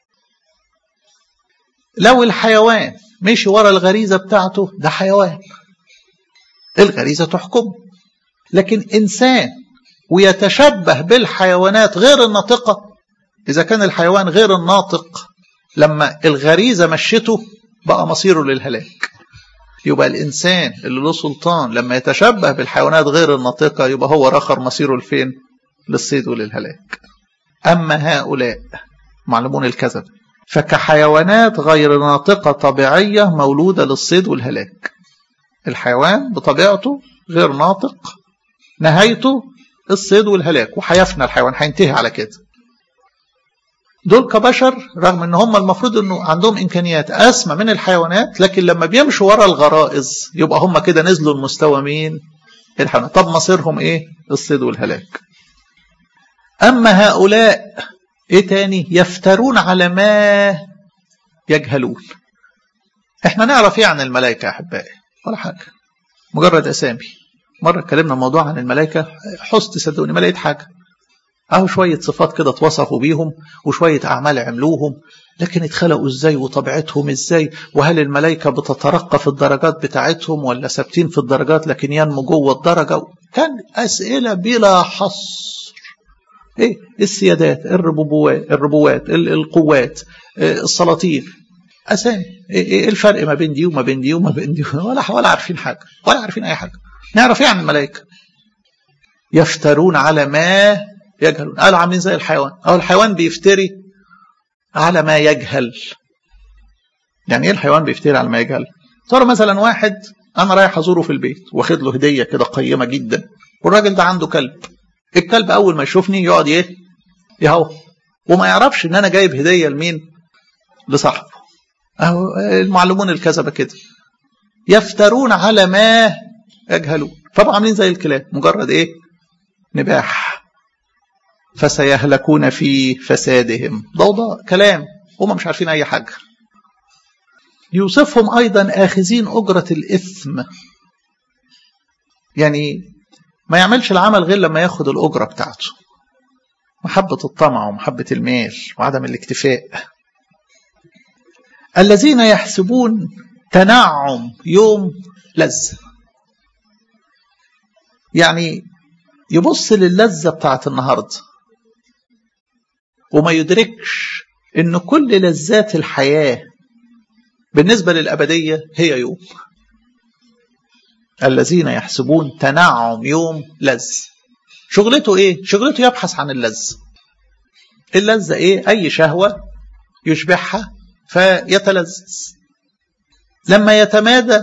لو الحيوان مشي ورا الغريزة بتاعته ده حيوان الغريزة تحكمه لكن إنسان ويتشبه بالحيوانات غير الناطقة إذا كان الحيوان غير الناطق لما الغريزة مشته بقى مصيره للهلاك يبقى الإنسان اللي له سلطان لما يتشبه بالحيوانات غير الناطقة يبقى هو رخر مصيره لفين للصيد وللهلاك أما هؤلاء معلمون الكذب فكحيوانات غير ناطقة طبيعية مولودة للصيد والهلاك الحيوان بطبيعته غير ناطق نهايته الصيد والهلاك وهيفنى الحيوان هينتهي على كده دول كبشر رغم ان هم المفروض انه عندهم امكانيات اسمى من الحيوانات لكن لما بيمشوا ورا الغرائز يبقى هم كده نزلوا المستوى مين الحيوانات طب مصيرهم ايه الصيد والهلاك اما هؤلاء ايه تاني يفترون على ما يجهلون احنا نعرف ايه عن الملائكه يا احبائي ولا حاجه مجرد اسامي مره اتكلمنا موضوع عن الملائكه حست صدقوني ما لقيت حاجه اهو شويه صفات كده اتوصفوا بيهم وشويه اعمال عملوهم لكن اتخلقوا ازاي وطبيعتهم ازاي وهل الملائكه بتترقى في الدرجات بتاعتهم ولا ثابتين في الدرجات لكن ينمو جوه الدرجه كان اسئله بلا حصر ايه السيادات الربوات الربوات القوات السلاطين اسامي ايه الفرق ما بين دي وما بين دي وما بين دي ولا ولا عارفين حاجه ولا عارفين اي حاجه نعرف ايه عن الملائكه يفترون على ما يجهلون قالوا عاملين زي الحيوان او الحيوان بيفتري على ما يجهل يعني ايه الحيوان بيفتري على ما يجهل ترى مثلا واحد انا رايح ازوره في البيت واخد له هديه كده قيمه جدا والراجل ده عنده كلب الكلب اول ما يشوفني يقعد ايه يهو وما يعرفش ان انا جايب هديه لمين لصاحبه اهو المعلمون الكذبه كده يفترون على ما يجهلون فبقوا عاملين زي الكلاب مجرد ايه نباح فسيهلكون في فسادهم ضوضاء كلام هم مش عارفين اي حاجه يوصفهم ايضا اخذين اجره الاثم يعني ما يعملش العمل غير لما ياخد الاجره بتاعته محبه الطمع ومحبه المال وعدم الاكتفاء الذين يحسبون تنعم يوم لذة يعني يبص للذة بتاعت النهاردة وما يدركش ان كل لذات الحياة بالنسبة للأبدية هي يوم الذين يحسبون تنعم يوم لذ شغلته ايه شغلته يبحث عن اللذة اللذة ايه اي شهوة يشبعها فيتلذذ لما يتمادى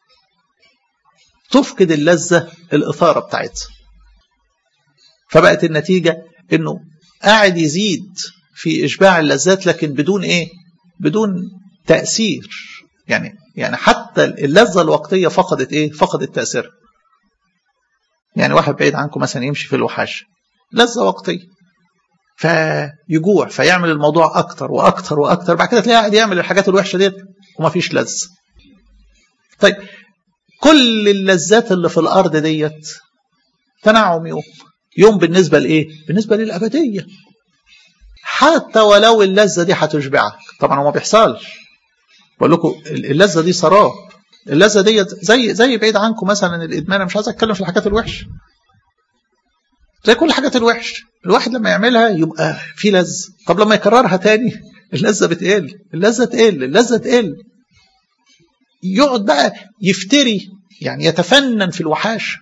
تفقد اللذة الإثارة بتاعتها فبقت النتيجة انه قاعد يزيد في إشباع اللذات لكن بدون إيه بدون تأثير يعني يعني حتى اللذة الوقتية فقدت إيه فقدت تأثيرها يعني واحد بعيد عنكم مثلا يمشي في الوحاش لذة وقتية فيجوع فيعمل الموضوع أكتر وأكتر وأكتر بعد كده تلاقيه قاعد يعمل الحاجات الوحشة ديت وما فيش لذة طيب كل اللذات اللي في الأرض ديت تنعم يوم يوم بالنسبة لإيه؟ بالنسبة للأبدية حتى ولو اللذة دي هتشبعك طبعا هو ما بيحصلش بقول لكم اللذة دي سراب اللذة دي زي زي بعيد عنكم مثلا الإدمان أنا مش عايز أتكلم في الحاجات الوحشة زي كل الحاجات الوحش الواحد لما يعملها يبقى في لذة طب لما يكررها تاني اللذة بتقل اللذة تقل اللذة تقل يقعد بقى يفتري يعني يتفنن في الوحاش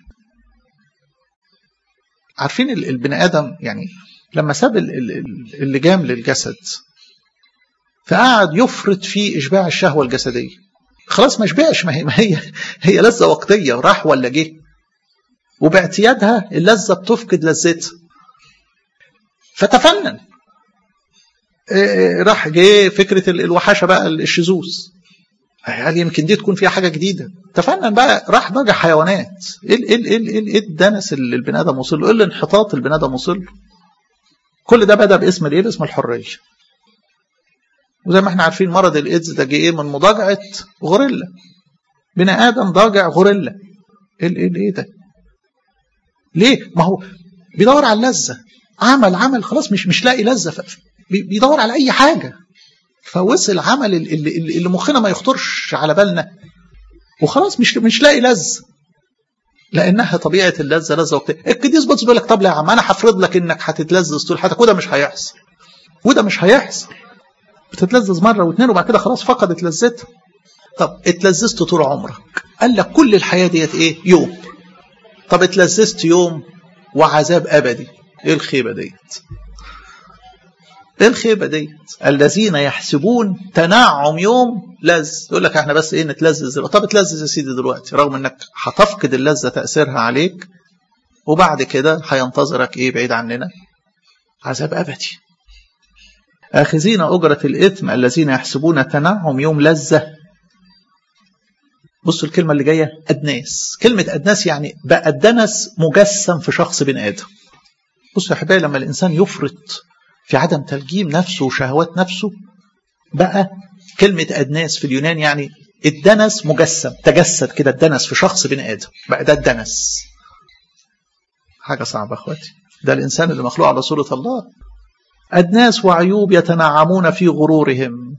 عارفين البني ادم يعني لما ساب اللجام للجسد فقعد يفرط في اشباع الشهوه الجسديه خلاص ما شبعش ما هي ما هي هي لذه وقتيه راح ولا جه وباعتيادها اللذه بتفقد لذتها فتفنن راح جه فكره الوحاشه بقى الشذوذ قال يمكن دي تكون فيها حاجه جديده تفنن بقى راح بقى حيوانات ايه ايه ايه ايه, إيه الدنس اللي البني ادم وصل له ايه الانحطاط اللي البني ادم وصل له كل ده بدا باسم الايه باسم الحريه وزي ما احنا عارفين مرض الايدز ده جه ايه من مضاجعه غوريلا بني ادم ضاجع غوريلا ايه ايه ايه ده ليه ما هو بيدور على اللذه عمل عمل خلاص مش مش لاقي لذه بيدور على اي حاجه فوصل عمل اللي, اللي مخنا ما يخطرش على بالنا وخلاص مش مش لاقي لذة لانها طبيعه اللذه لذه وقتيه القديس بطرس بيقول لك طب لا يا عم انا هفرض لك انك هتتلذذ طول حياتك وده مش هيحصل وده مش هيحصل بتتلذذ مره واثنين وبعد كده خلاص فقدت لذتها طب اتلذذت طول عمرك قال لك كل الحياه ديت ايه يوم طب اتلذذت يوم وعذاب ابدي ايه الخيبه ديت ايه الخيبه ديت الذين يحسبون تنعم يوم لذ يقول لك احنا بس ايه نتلذذ دلوقتي طب اتلذذ يا سيدي دلوقتي رغم انك هتفقد اللذه تاثيرها عليك وبعد كده هينتظرك ايه بعيد عننا عذاب ابدي آخذين أجرة الإثم الذين يحسبون تنعم يوم لذة بصوا الكلمة اللي جاية أدناس كلمة أدناس يعني بقى الدنس مجسم في شخص بني آدم بصوا يا حبايبي لما الإنسان يفرط في عدم تلجيم نفسه وشهوات نفسه بقى كلمة أدناس في اليونان يعني الدنس مجسم تجسد كده الدنس في شخص بني آدم بقى ده الدنس حاجة صعبة أخواتي ده الإنسان اللي مخلوق على صورة الله أدناس وعيوب يتنعمون في غرورهم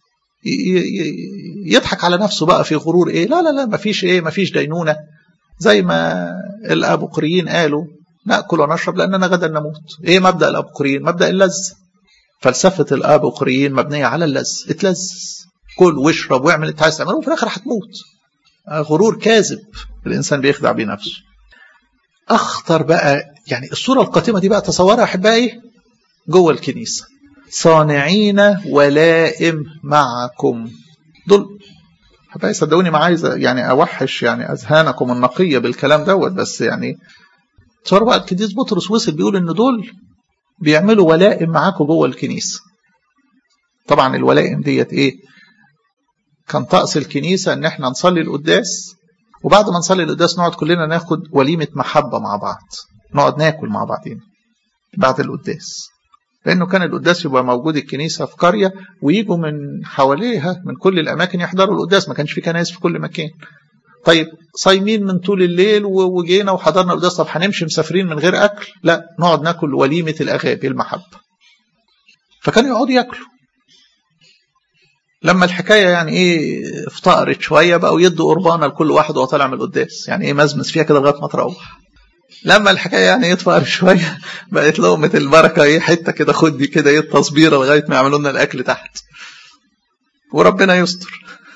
يضحك على نفسه بقى في غرور ايه لا لا لا مفيش ايه مفيش دينونة زي ما الأبوقريين قالوا نأكل ونشرب لأننا غدا نموت ايه مبدأ الأبوقريين مبدأ اللذ فلسفة الأبوقريين مبنية على اللذ اتلذ كل واشرب واعمل انت عايز تعمله وفي الآخر هتموت غرور كاذب الإنسان بيخدع بيه نفسه أخطر بقى يعني الصورة القاتمة دي بقى تصورها أحبائي جوه الكنيسة صانعين ولائم معكم دول حبايبي صدقوني ما عايز يعني اوحش يعني اذهانكم النقيه بالكلام دوت بس يعني تصوروا بقى القديس بطرس وصل بيقول ان دول بيعملوا ولائم معاكم جوه الكنيسه طبعا الولائم ديت ايه كان طقس الكنيسه ان احنا نصلي القداس وبعد ما نصلي القداس نقعد كلنا ناخد وليمه محبه مع بعض نقعد ناكل مع بعضين بعد القداس لانه كان القداس يبقى موجود الكنيسه في قريه ويجوا من حواليها من كل الاماكن يحضروا القداس ما كانش في كنائس في كل مكان طيب صايمين من طول الليل وجينا وحضرنا القداس طب هنمشي مسافرين من غير اكل لا نقعد ناكل وليمه الاغابي المحبه فكانوا يقعدوا ياكلوا لما الحكايه يعني ايه افتقرت شويه بقوا يدوا قربانه لكل واحد وهو طالع من القداس يعني ايه مزمز فيها كده لغايه ما تروح لما الحكايه يعني يطفر شويه بقت لقمه البركه ايه حته كده خد دي كده ايه التصبيره لغايه ما يعملوا لنا الاكل تحت وربنا يستر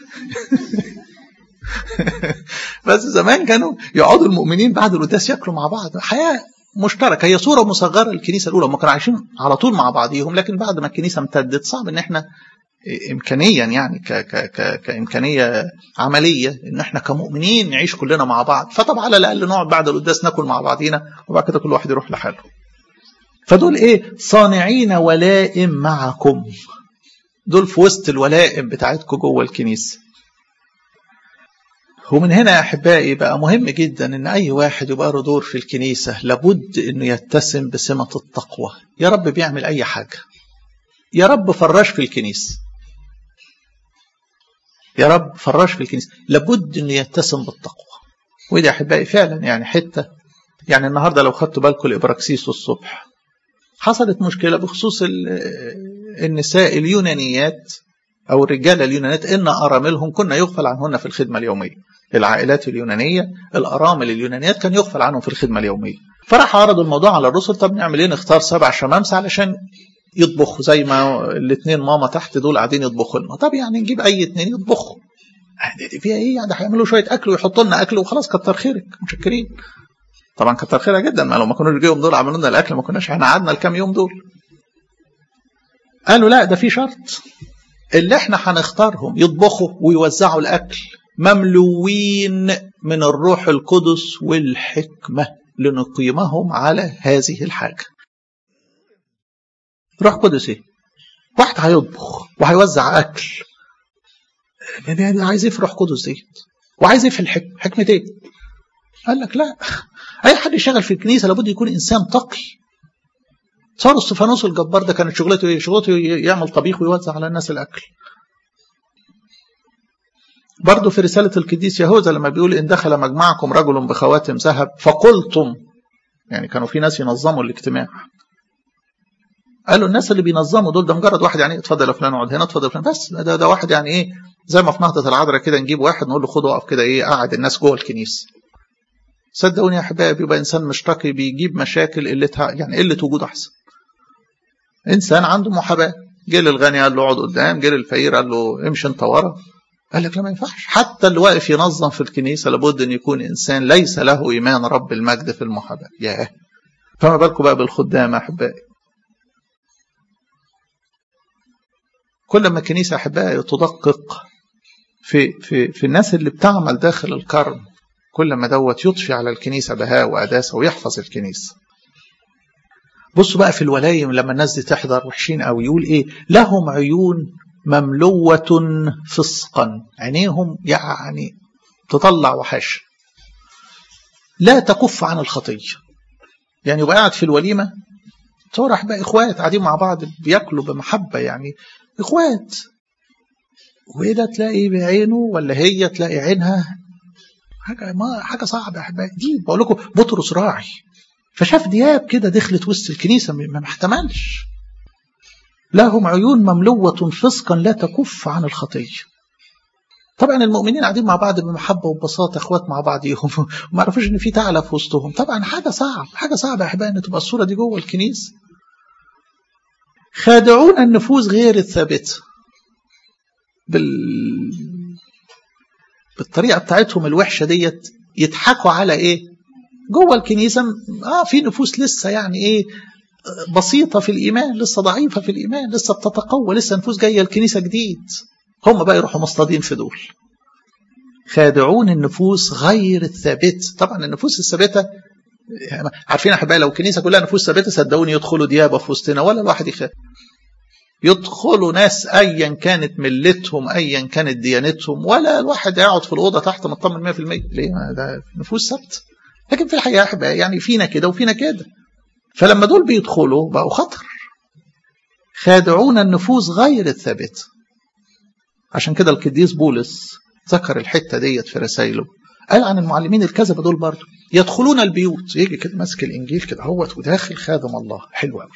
بس زمان كانوا يقعدوا المؤمنين بعد القداس ياكلوا مع بعض حياه مشتركه هي صوره مصغره للكنيسه الاولى هم كانوا عايشين على طول مع بعضيهم لكن بعد ما الكنيسه امتدت صعب ان احنا امكانيا يعني ك ك ك كامكانيه عمليه ان احنا كمؤمنين نعيش كلنا مع بعض فطبعا على الاقل نقعد بعد القداس ناكل مع بعضينا وبعد كده كل واحد يروح لحاله فدول ايه صانعين ولائم معكم دول في وسط الولائم بتاعتكم جوه الكنيسه ومن هنا يا احبائي بقى مهم جدا ان اي واحد يبقى له دور في الكنيسه لابد انه يتسم بسمه التقوى يا رب بيعمل اي حاجه يا رب فراش في الكنيسه يا رب فراش في الكنيسة لابد أنه يتسم بالتقوى ودي أحبائي فعلا يعني حتة يعني النهاردة لو خدتوا بالكم الإبراكسيس الصبح حصلت مشكلة بخصوص النساء اليونانيات أو الرجالة اليونانيات إن أراملهم كنا يغفل عنهن في الخدمة اليومية العائلات اليونانية الأرامل اليونانيات كان يغفل عنهم في الخدمة اليومية فراح عرضوا الموضوع على الرسل طب نعمل ايه نختار سبع شمامسة علشان يطبخوا زي ما الاثنين ماما تحت دول قاعدين يطبخوا لنا طب يعني نجيب اي اثنين يطبخوا دي فيها ايه يعني هيعملوا شويه اكل ويحطوا لنا اكل وخلاص كتر خيرك متشكرين طبعا كتر خيرها جدا ما لو ما كانوش جيهم دول عملوا لنا الاكل ما كناش احنا قعدنا الكام يوم دول قالوا لا ده في شرط اللي احنا هنختارهم يطبخوا ويوزعوا الاكل مملوين من الروح القدس والحكمه لنقيمهم على هذه الحاجه روح قدس ايه واحد هيطبخ وهيوزع اكل يعني عايز ايه في روح قدس ديت وعايز ايه في الحكمه حكمه ايه قال لك لا اي حد يشتغل في الكنيسه لابد يكون انسان تقي صار استفانوس الجبار ده كانت شغلته ايه شغلته يعمل طبيخ ويوزع على الناس الاكل برضه في رسالة القديس يهوذا لما بيقول إن دخل مجمعكم رجل بخواتم ذهب فقلتم يعني كانوا في ناس ينظموا الاجتماع قالوا الناس اللي بينظموا دول ده مجرد واحد يعني اتفضل يا فلان اقعد هنا اتفضل يا فلان بس ده, ده واحد يعني ايه زي ما في نهضة العذراء كده نجيب واحد نقول له خد اقف كده ايه قعد الناس جوه الكنيسة صدقوني يا احبائي بيبقى انسان مش تقي بيجيب مشاكل قلتها يعني قله وجود احسن انسان عنده محاباه جه للغني قال له اقعد قدام جه للفقير قال له امشي انت ورا قال لك لا ما ينفعش حتى اللي واقف ينظم في الكنيسه لابد ان يكون انسان ليس له ايمان رب المجد في المحاباه ياه فما بالكم بقى بالخدام احبائي كل ما الكنيسه احبائي تدقق في في في الناس اللي بتعمل داخل الكرم كل ما دوت يضفي على الكنيسه بهاء وقداسه ويحفظ الكنيسه بصوا بقى في الولايم لما الناس دي تحضر وحشين قوي يقول ايه لهم عيون مملوة فسقا عينيهم يعني تطلع وحش لا تكف عن الخطية يعني يبقى قاعد في الوليمة تصور بقى إخوات قاعدين مع بعض بياكلوا بمحبة يعني إخوات وده تلاقي بعينه ولا هي تلاقي عينها حاجة ما حاجة صعبة يا أحبائي دي بقول لكم بطرس راعي فشاف دياب كده دخلت وسط الكنيسة ما احتملش لهم عيون مملوة فسقا لا تكف عن الخطية طبعا المؤمنين قاعدين مع بعض بمحبة وببساطة اخوات مع بعضيهم وما عرفوش ان في تعلى في وسطهم طبعا حاجة صعب حاجة صعبة يا احبائي ان تبقى الصورة دي جوه الكنيسة خادعون النفوس غير الثابتة بال... بالطريقة بتاعتهم الوحشة ديت يضحكوا على ايه جوه الكنيسة اه في نفوس لسه يعني ايه بسيطة في الإيمان لسه ضعيفة في الإيمان لسه بتتقوى لسه نفوس جاية الكنيسة جديد هم بقى يروحوا مصطادين في دول خادعون النفوس غير الثابتة طبعا النفوس الثابتة عارفين أحبائي لو الكنيسة كلها نفوس ثابتة صدقوني يدخلوا ديابة في وسطنا ولا الواحد يخاف يدخلوا ناس ايا كانت ملتهم ايا كانت ديانتهم ولا الواحد يقعد في الاوضه تحت مطمن 100% ليه ده نفوس ثابته لكن في الحقيقه احبائي يعني فينا كده وفينا كده فلما دول بيدخلوا بقوا خطر خادعون النفوس غير الثابته عشان كده القديس بولس ذكر الحته ديت في رسائله قال عن المعلمين الكذبه دول برضه يدخلون البيوت يجي كده ماسك الانجيل كده هوت وداخل خادم الله حلو قوي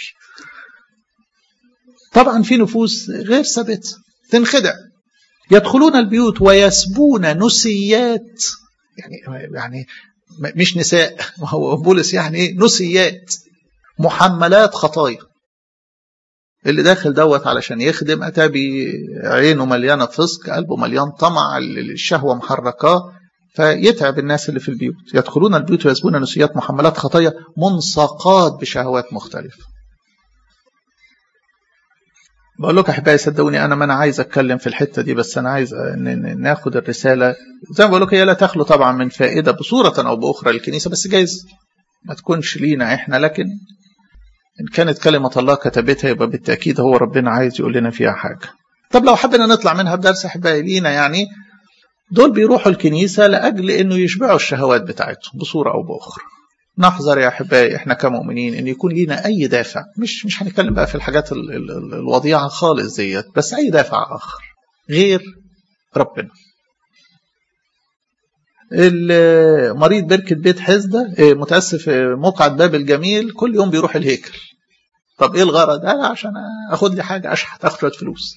طبعا في نفوس غير ثابته تنخدع يدخلون البيوت ويسبون نسيات يعني يعني مش نساء ما هو بولس يعني ايه نسيات محملات خطايا اللي داخل دوت علشان يخدم اتى بعينه مليانه فسق قلبه مليان طمع الشهوه محركاه فيتعب الناس اللي في البيوت يدخلون البيوت ويسبون نسيات محملات خطايا منسقات بشهوات مختلفه بقول لكم احبائي صدقوني انا ما انا عايز اتكلم في الحته دي بس انا عايز ناخد الرساله زي ما بقول لكم هي لا تخلو طبعا من فائده بصوره او باخرى للكنيسه بس جايز ما تكونش لينا احنا لكن ان كانت كلمه الله كتبتها يبقى بالتاكيد هو ربنا عايز يقول لنا فيها حاجه طب لو حبينا نطلع منها بدرس احبائي لينا يعني دول بيروحوا الكنيسه لاجل انه يشبعوا الشهوات بتاعتهم بصوره او باخرى نحذر يا احبائي احنا كمؤمنين ان يكون لينا اي دافع مش مش هنتكلم بقى في الحاجات ال ال الوضيعه خالص ديت بس اي دافع اخر غير ربنا مريض بركة بيت حزدة متأسف موقع باب الجميل كل يوم بيروح الهيكل طب ايه الغرض؟ قال عشان اخد لي حاجة اشحت اخد شوية فلوس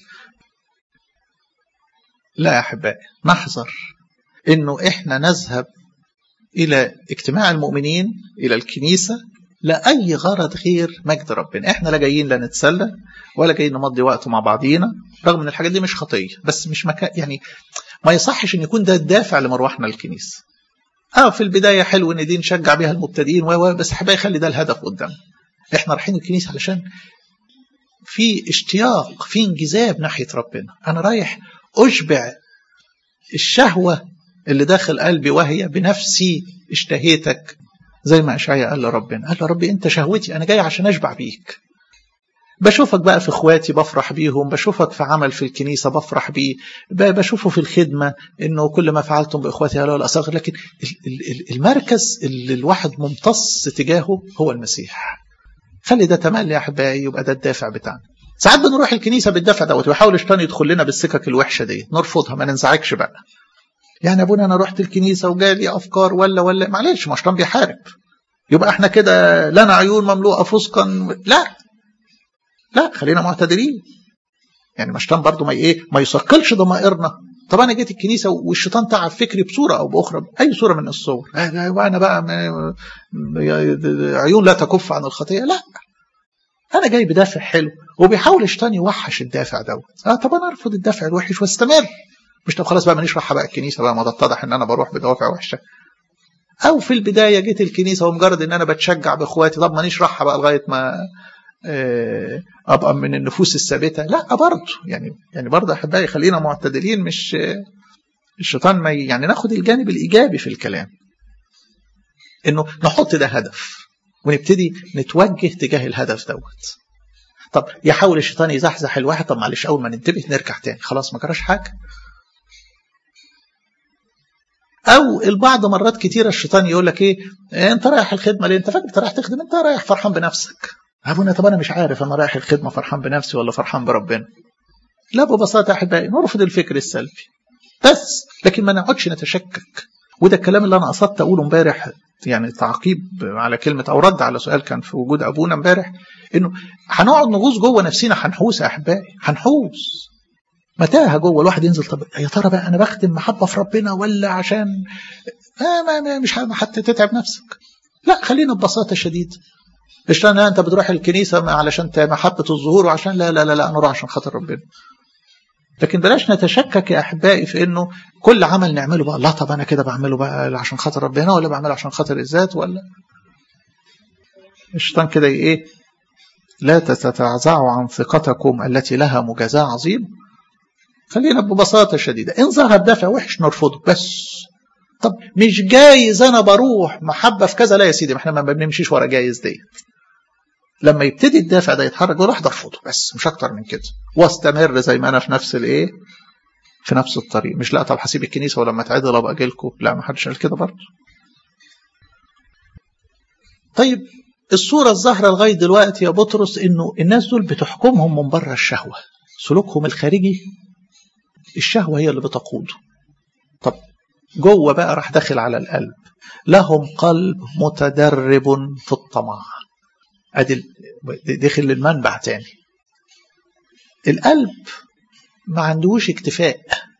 لا يا احبائي نحذر انه احنا نذهب الى اجتماع المؤمنين الى الكنيسة لأي غرض غير مجد ربنا احنا لا جايين لا نتسلى ولا جايين نمضي وقت مع بعضينا رغم ان الحاجات دي مش خطيه بس مش مكان يعني ما يصحش ان يكون ده الدافع لمروحنا الكنيسه اه في البدايه حلو ان دي نشجع بيها المبتدئين و بس حبايبي خلي ده الهدف قدام احنا رايحين الكنيسه علشان في اشتياق في انجذاب ناحيه ربنا انا رايح اشبع الشهوه اللي داخل قلبي وهي بنفسي اشتهيتك زي ما اشعيا قال لربنا قال له ربي انت شهوتي انا جاي عشان اشبع بيك بشوفك بقى في اخواتي بفرح بيهم بشوفك في عمل في الكنيسه بفرح بيه بشوفه في الخدمه انه كل ما فعلتم باخواتي هؤلاء الاصاغر لكن المركز اللي الواحد ممتص تجاهه هو المسيح خلي ده تملي يا احبائي يبقى ده الدافع بتاعنا ساعات بنروح الكنيسه بالدافع دوت ويحاول الشيطان يدخل لنا بالسكك الوحشه دي نرفضها ما ننزعجش بقى يعني ابونا انا رحت الكنيسه وجالي افكار ولا ولا معلش ما الشيطان بيحارب يبقى احنا كده لنا عيون مملوءه فسقا لا لا خلينا معتدلين يعني الشيطان برضه ما ايه ما يثقلش ضمائرنا طب انا جيت الكنيسه والشيطان تعب فكري بصوره او باخرى اي صوره من الصور انا بقى عيون لا تكف عن الخطيه لا انا جاي بدافع حلو وبيحاول الشيطان يوحش الدافع دوت اه طب انا ارفض الدافع الوحش واستمر مش طب خلاص بقى مانيش رايح بقى الكنيسه بقى ما اتضح ان انا بروح بدوافع وحشه او في البدايه جيت الكنيسه ومجرد ان انا بتشجع باخواتي طب مانيش رايحه بقى لغايه ما ابقى من النفوس الثابته لا برضه يعني يعني برضه احبائي خلينا معتدلين مش الشيطان ما يعني ناخد الجانب الايجابي في الكلام انه نحط ده هدف ونبتدي نتوجه تجاه الهدف دوت طب يحاول الشيطان يزحزح الواحد طب معلش اول ما ننتبه نرجع تاني خلاص ما جراش حاجه او البعض مرات كتيرة الشيطان يقول لك ايه انت رايح الخدمه ليه انت فاكر انت رايح تخدم انت رايح فرحان بنفسك ابونا طب انا مش عارف انا رايح الخدمه فرحان بنفسي ولا فرحان بربنا لا ببساطه احبائي نرفض الفكر السلبي بس لكن ما نقعدش نتشكك وده الكلام اللي انا قصدت اقوله امبارح يعني تعقيب على كلمه او رد على سؤال كان في وجود ابونا امبارح انه هنقعد نغوص جوه نفسنا هنحوس يا احبائي هنحوس متاهه جوه الواحد ينزل طب يا ترى بقى انا بخدم محبه في ربنا ولا عشان آه ما ما مش حتى تتعب نفسك لا خلينا ببساطه شديده مش انا انت بتروح الكنيسه علشان محبه الظهور وعشان لا لا لا لا انا اروح عشان خاطر ربنا لكن بلاش نتشكك يا احبائي في انه كل عمل نعمله بقى لا طب انا كده بعمله بقى عشان خاطر ربنا ولا بعمله عشان خاطر الذات ولا الشيطان كده ايه لا تتعزعوا عن ثقتكم التي لها مجازاه عظيم خلينا ببساطه شديده ان ظهر دافع وحش نرفضه بس طب مش جايز انا بروح محبه في كذا لا يا سيدي ما احنا ما بنمشيش ورا جايز ديت لما يبتدي الدافع ده يتحرك واحد ارفضه بس مش اكتر من كده واستمر زي ما انا في نفس الايه في نفس الطريق مش لا طب هسيب الكنيسه ولما تعدل ابقى اجي لكم لا ما حدش قال كده برضه طيب الصورة الظاهرة لغاية دلوقتي يا بطرس إنه الناس دول بتحكمهم من بره الشهوة سلوكهم الخارجي الشهوة هي اللي بتقوده طب جوه بقى راح داخل على القلب لهم قلب متدرب في الطمع ادي دخل للمنبع تاني القلب ما عندهوش اكتفاء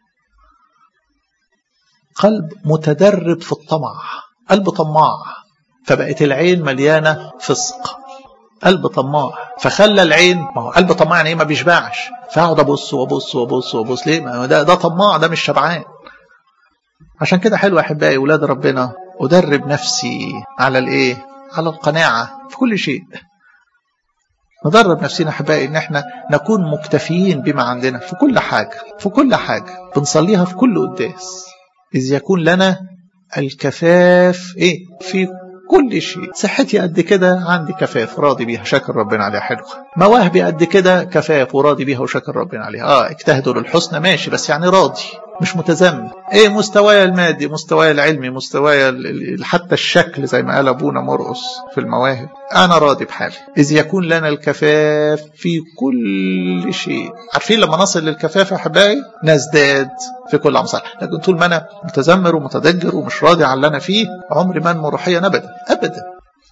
قلب متدرب في الطمع قلب طماع فبقت العين مليانة فسق قلب طماع فخلى العين ما هو قلب طماع يعني ايه ما بيشبعش فاقعد ابص وابص وابص وابص ليه ما ده ده طماع ده مش شبعان عشان كده حلو احبائي اولاد ربنا ادرب نفسي على الايه على القناعه في كل شيء ندرب نفسنا احبائي ان احنا نكون مكتفيين بما عندنا في كل حاجه في كل حاجه بنصليها في كل قداس اذ يكون لنا الكفاف ايه في كل شيء صحتي قد كده عندي كفاف راضي بيها شاكر ربنا عليها حلو مواهبي قد كده كفاف وراضي بيها وشاكر ربنا عليها اه اجتهدوا للحسنى ماشي بس يعني راضي مش متذمر ايه مستواي المادي مستواي العلمي مستواي حتى الشكل زي ما قال ابونا مرقص في المواهب انا راضي بحالي اذ يكون لنا الكفاف في كل شيء عارفين لما نصل للكفاف احبائي نزداد في كل امصار لكن طول ما انا متذمر ومتدجر ومش راضي على اللي انا فيه عمري ما انمو روحيا ابدا ابدا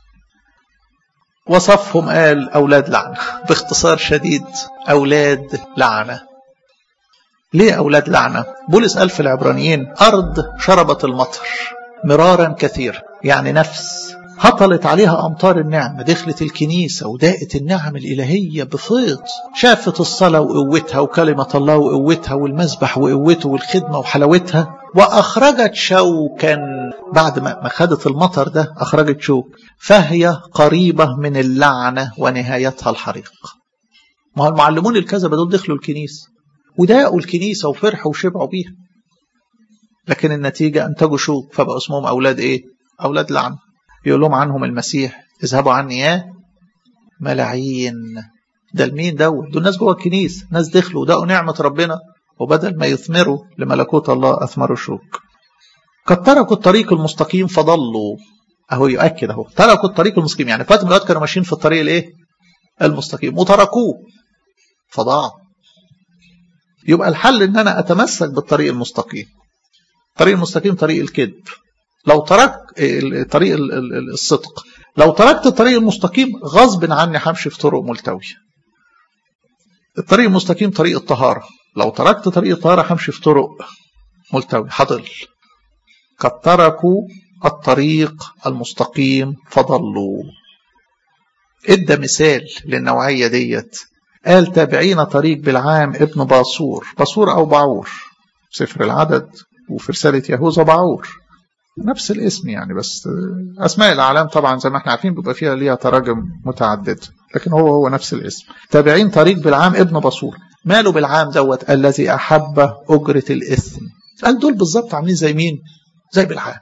وصفهم قال اولاد لعنه باختصار شديد اولاد لعنه ليه أولاد لعنة؟ بولس قال في العبرانيين أرض شربت المطر مرارا كثيرا يعني نفس هطلت عليها أمطار النعمة دخلت الكنيسة وداءت النعم الإلهية بفيض شافت الصلاة وقوتها وكلمة الله وقوتها والمسبح وقوته والخدمة وحلاوتها وأخرجت شوكا بعد ما خدت المطر ده أخرجت شوك فهي قريبة من اللعنة ونهايتها الحريق ما هو المعلمون الكذبة دول دخلوا الكنيسة وداقوا الكنيسة وفرحوا وشبعوا بيها لكن النتيجة أنتجوا شوك فبقى اسمهم أولاد إيه؟ أولاد لعن يقول لهم عنهم المسيح اذهبوا عني يا ملاعين ده المين دوت دول ناس جوه الكنيسة ناس دخلوا وداقوا نعمة ربنا وبدل ما يثمروا لملكوت الله أثمروا شوك قد تركوا الطريق المستقيم فضلوا أهو يؤكد أهو تركوا الطريق المستقيم يعني فات من كانوا ماشيين في الطريق الإيه؟ المستقيم وتركوه فضاعوا يبقى الحل ان انا اتمسك بالطريق المستقيم الطريق المستقيم طريق الكذب لو تركت طريق الصدق لو تركت الطريق المستقيم غصب عني همشي في طرق ملتوية الطريق المستقيم طريق الطهارة لو تركت طريق الطهارة همشي في طرق ملتوية هضل قد تركوا الطريق المستقيم فضلوا ادى مثال للنوعية ديت قال تابعين طريق بالعام ابن باصور باصور أو بعور سفر العدد وفي رسالة يهوذا بعور نفس الاسم يعني بس أسماء الأعلام طبعا زي ما احنا عارفين بيبقى فيها ليها تراجم متعددة لكن هو هو نفس الاسم تابعين طريق بالعام ابن باصور ماله بالعام دوت الذي أحب أجرة الإثم قال دول بالظبط عاملين زي مين زي بالعام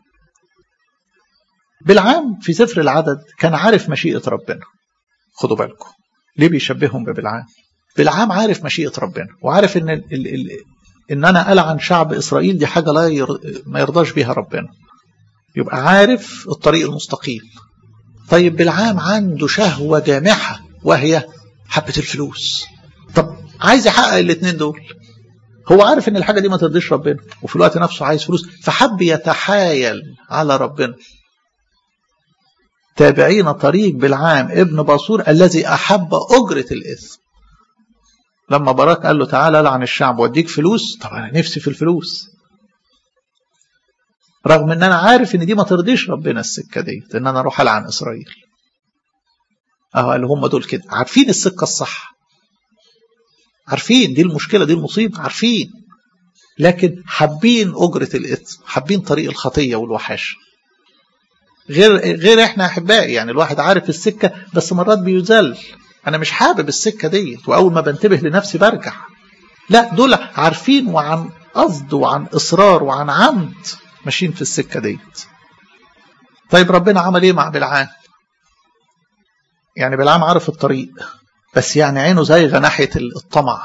بالعام في سفر العدد كان عارف مشيئة ربنا خدوا بالكم ليه بيشبههم ببلعام بلعام عارف مشيئة ربنا وعارف ان ال ال ال ان انا العن شعب اسرائيل دي حاجة لا ير... ما يرضاش بيها ربنا يبقى عارف الطريق المستقيم طيب بلعام عنده شهوة جامحة وهي حبة الفلوس طب عايز يحقق الاثنين دول هو عارف ان الحاجة دي ما ترضيش ربنا وفي الوقت نفسه عايز فلوس فحب يتحايل على ربنا تابعين طريق بالعام ابن باصور الذي أحب أجرة الإثم لما باراك قال له تعالى لعن الشعب واديك فلوس طب أنا نفسي في الفلوس رغم ان انا عارف ان دي ما ترضيش ربنا السكه دي ان انا اروح العن اسرائيل اهو قال هم دول كده عارفين السكه الصح عارفين دي المشكله دي المصيبه عارفين لكن حابين اجره الاثم حابين طريق الخطيه والوحاشه غير غير احنا احبائي يعني الواحد عارف السكه بس مرات بيذل انا مش حابب السكه ديت واول ما بنتبه لنفسي برجع لا دول عارفين وعن قصد وعن اصرار وعن عمد ماشيين في السكه ديت طيب ربنا عمل ايه مع بلعام يعني بلعام عارف الطريق بس يعني عينه زايغه ناحيه الطمع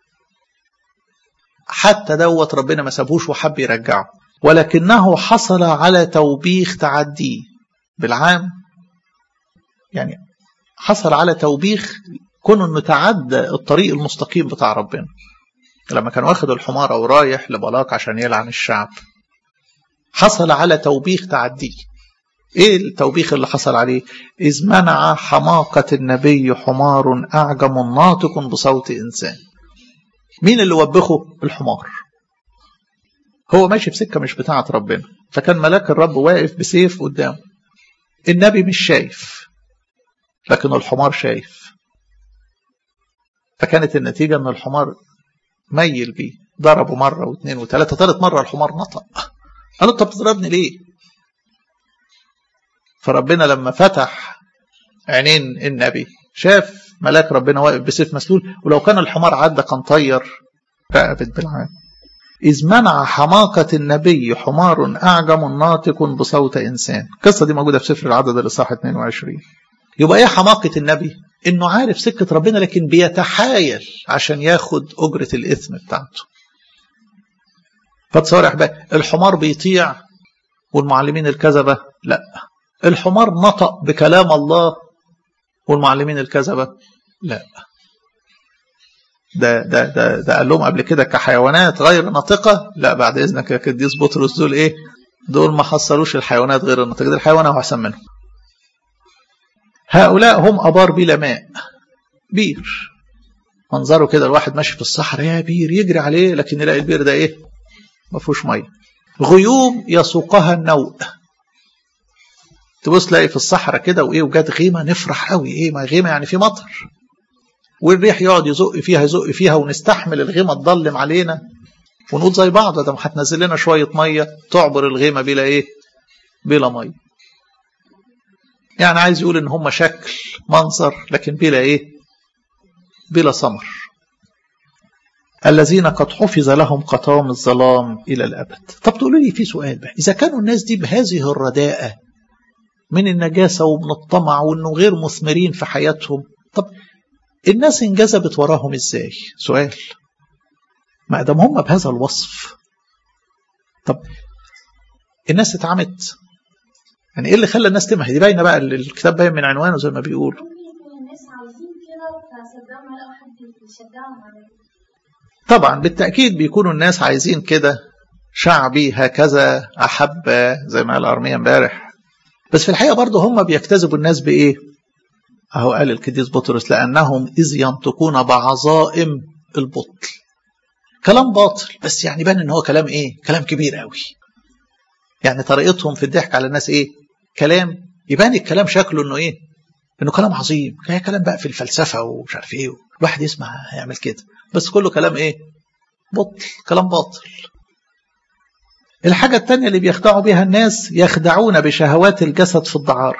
حتى دوت ربنا ما سابوش وحب يرجعه ولكنه حصل على توبيخ تعديه بالعام يعني حصل على توبيخ كونه انه تعدى الطريق المستقيم بتاع ربنا لما كان واخد الحمارة ورايح لبلاق عشان يلعن الشعب حصل على توبيخ تعديه ايه التوبيخ اللي حصل عليه اذ منع حماقة النبي حمار اعجم ناطق بصوت انسان مين اللي وبخه الحمار هو ماشي في سكة مش بتاعة ربنا فكان ملاك الرب واقف بسيف قدامه النبي مش شايف لكن الحمار شايف فكانت النتيجة ان الحمار ميل بيه ضربه مرة واثنين وثلاثة ثالث مرة الحمار نطق قال له انت بتضربني ليه فربنا لما فتح عينين النبي شاف ملاك ربنا واقف بسيف مسلول ولو كان الحمار عدى كان طير رقبت بالعام إذ منع حماقة النبي حمار أعجم ناطق بصوت إنسان القصة دي موجودة في سفر العدد الإصحاح 22 يبقى إيه حماقة النبي إنه عارف سكة ربنا لكن بيتحايل عشان ياخد أجرة الإثم بتاعته فتصور يا احبائي الحمار بيطيع والمعلمين الكذبه لا الحمار نطق بكلام الله والمعلمين الكذبه لا ده ده ده ده قال لهم قبل كده كحيوانات غير ناطقه لا بعد اذنك يا قديس بطرس دول ايه دول ما حصلوش الحيوانات غير الناطقه دي الحيوان هو احسن منهم هؤلاء هم ابار بلا ماء بير منظره كده الواحد ماشي في الصحراء يا بير يجري عليه لكن يلاقي البير ده ايه ما فيهوش ميه غيوم يسوقها النوء تبص تلاقي في الصحراء كده وايه وجات غيمه نفرح قوي ايه ما غيمه يعني في مطر والريح يقعد يزق فيها يزق فيها ونستحمل الغيمه تضلم علينا ونقول زي بعض ده هتنزل لنا شويه ميه تعبر الغيمه بلا ايه بلا ميه يعني عايز يقول ان هم شكل منظر لكن بلا ايه بلا ثمر الذين قد حفظ لهم قطام الظلام الى الابد طب تقولوا لي في سؤال بقى اذا كانوا الناس دي بهذه الرداءه من النجاسه ومن الطمع وانه غير مثمرين في حياتهم طب الناس انجذبت وراهم ازاي سؤال ما دام هم بهذا الوصف طب الناس اتعمت يعني ايه اللي خلى الناس تمح دي باينه بقى الكتاب باين من عنوانه زي ما بيقولوا طبعا بالتاكيد بيكونوا الناس عايزين كده شعبي هكذا احب زي ما قال ارميا امبارح بس في الحقيقه برضه هم بيجتذبوا الناس بايه اهو قال القديس بطرس لانهم اذ ينطقون بعظائم البطل كلام باطل بس يعني بان ان هو كلام ايه كلام كبير قوي يعني طريقتهم في الضحك على الناس ايه كلام يبان الكلام شكله انه ايه انه كلام عظيم كلام بقى في الفلسفه ومش عارف ايه الواحد يسمع يعمل كده بس كله كلام ايه بطل كلام باطل الحاجة الثانية اللي بيخدعوا بها الناس يخدعون بشهوات الجسد في الدعارة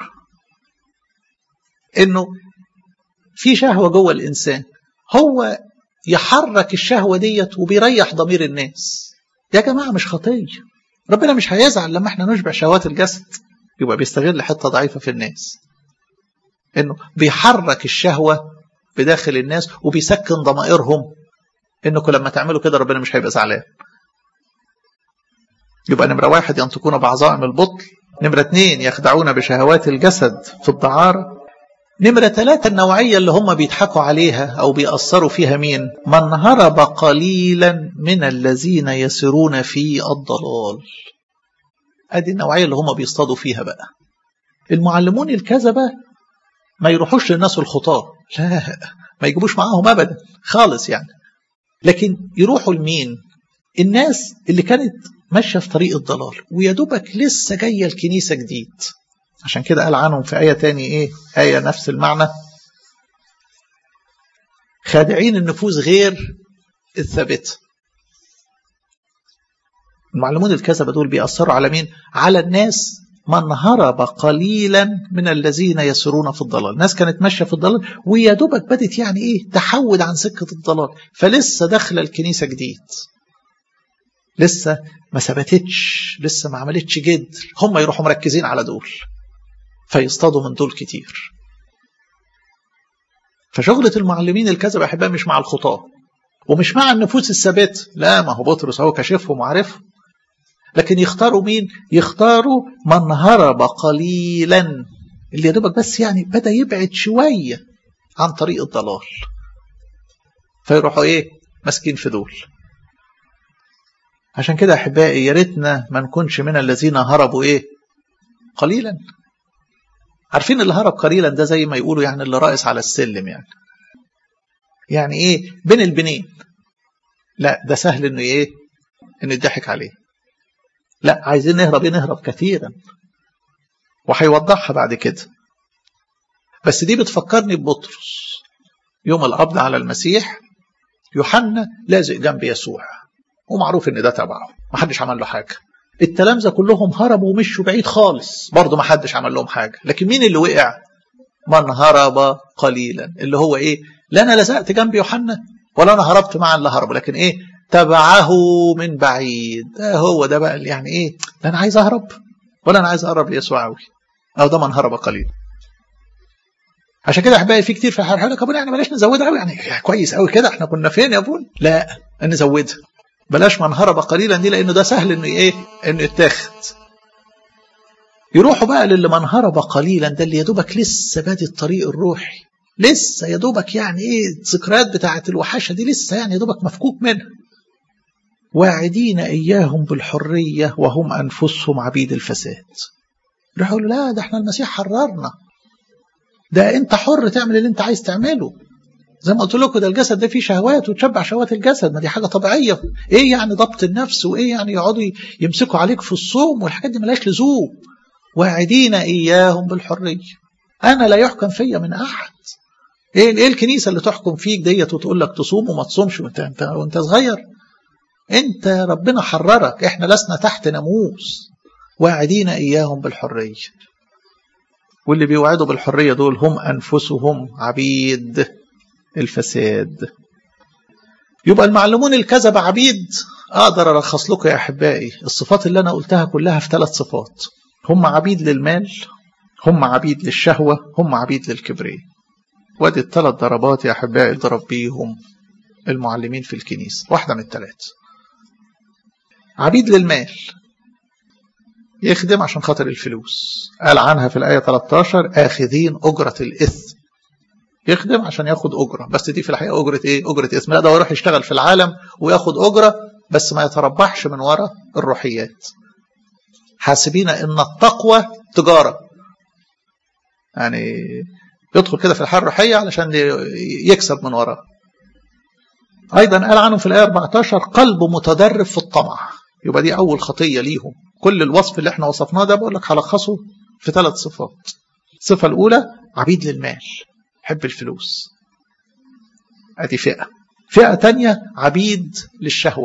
انه في شهوة جوه الانسان هو يحرك الشهوة ديت وبيريح ضمير الناس يا جماعة مش خطية ربنا مش هيزعل لما احنا نشبع شهوات الجسد يبقى بيستغل حتة ضعيفة في الناس انه بيحرك الشهوة بداخل الناس وبيسكن ضمائرهم انكم لما تعملوا كده ربنا مش هيبقى زعلان يبقى نمرة واحد ينطقون بعظائم البطل نمرة اثنين يخدعون بشهوات الجسد في الدعارة نمرة ثلاثة النوعية اللي هم بيضحكوا عليها أو بيأثروا فيها مين من هرب قليلا من الذين يسرون في الضلال ادي النوعية اللي هم بيصطادوا فيها بقى المعلمون الكذبة ما يروحوش للناس الخطاة لا ما يجيبوش معاهم أبدا خالص يعني لكن يروحوا لمين الناس اللي كانت ماشية في طريق الضلال ويا دوبك لسه جاية الكنيسة جديد عشان كده قال عنهم في آية تاني إيه آية نفس المعنى خادعين النفوس غير الثابتة المعلمون الكذبة دول بيأثروا على مين على الناس من هرب قليلا من الذين يسرون في الضلال ناس كانت ماشية في الضلال ويا دوبك بدت يعني ايه تحود عن سكة الضلال فلسه داخلة الكنيسة جديد لسه ما ثبتتش لسه ما عملتش جد هم يروحوا مركزين على دول فيصطادوا من دول كتير فشغلة المعلمين الكذب أحباء مش مع الخطاة ومش مع النفوس الثابت لا ما هو بطرس هو كشفهم وعارفهم لكن يختاروا مين يختاروا من هرب قليلا اللي يا دوبك بس يعني بدا يبعد شويه عن طريق الضلال فيروحوا ايه ماسكين في دول عشان كده احبائي يا ريتنا ما نكونش من الذين هربوا ايه قليلا عارفين اللي هرب قليلا ده زي ما يقولوا يعني اللي رائس على السلم يعني يعني ايه بين البنين لا ده سهل انه ايه انه يضحك عليه لا عايزين نهرب ايه نهرب كثيرا وهيوضحها بعد كده بس دي بتفكرني ببطرس يوم القبض على المسيح يوحنا لازق جنب يسوع ومعروف ان ده تبعه ما حدش عمل له حاجه التلامذه كلهم هربوا ومشوا بعيد خالص برضه ما حدش عمل لهم حاجه لكن مين اللي وقع من هرب قليلا اللي هو ايه لا انا لزقت جنب يوحنا ولا انا هربت مع اللي هرب لكن ايه تبعه من بعيد ده هو ده بقى اللي يعني ايه لا انا عايز اهرب ولا انا عايز اقرب ليسوع قوي او ده من هرب قليلا عشان كده احبائي في كتير في الحلقه لك ابونا يعني بلاش نزودها قوي يعني كويس قوي كده احنا كنا فين يا ابونا لا نزودها بلاش من هرب قليلا دي لانه ده سهل انه ايه انه يتاخد يروحوا بقى للي من هرب قليلا ده اللي يا دوبك لسه بادي الطريق الروحي لسه يا دوبك يعني ايه الذكريات بتاعت الوحشه دي لسه يعني يا دوبك مفكوك منها واعدين اياهم بالحريه وهم انفسهم عبيد الفساد يروحوا يقولوا لا ده احنا المسيح حررنا ده انت حر تعمل اللي انت عايز تعمله زي ما قلت لكم ده الجسد ده فيه شهوات وتشبع شهوات الجسد ما دي حاجه طبيعيه ايه يعني ضبط النفس وايه يعني يقعدوا يمسكوا عليك في الصوم والحاجات دي ملهاش لزوم واعدين اياهم بالحريه انا لا يحكم فيا من احد ايه ايه الكنيسه اللي تحكم فيك ديت وتقول لك تصوم وما تصومش وانت انت وانت صغير انت ربنا حررك احنا لسنا تحت ناموس واعدين اياهم بالحريه واللي بيوعدوا بالحريه دول هم انفسهم عبيد الفساد يبقى المعلمون الكذب عبيد اقدر الخص لكم يا احبائي الصفات اللي انا قلتها كلها في ثلاث صفات هم عبيد للمال هم عبيد للشهوه هم عبيد للكبرياء وادي الثلاث ضربات يا احبائي ضرب بيهم المعلمين في الكنيسه واحده من الثلاث عبيد للمال يخدم عشان خاطر الفلوس قال عنها في الآية 13 آخذين أجرة الإثم يخدم عشان ياخد أجرة بس دي في الحقيقة أجرة إيه؟ أجرة إثم لا ده يروح يشتغل في العالم وياخد أجرة بس ما يتربحش من وراء الروحيات حاسبين إن التقوى تجارة يعني يدخل كده في الحياة الروحية علشان يكسب من وراء أيضا قال عنهم في الآية 14 قلب متدرب في الطمع يبقى دي أول خطية ليهم كل الوصف اللي احنا وصفناه ده بقول لك هلخصه في ثلاث صفات الصفة الأولى عبيد للمال حب الفلوس ادي فئة فئة تانية عبيد للشهوة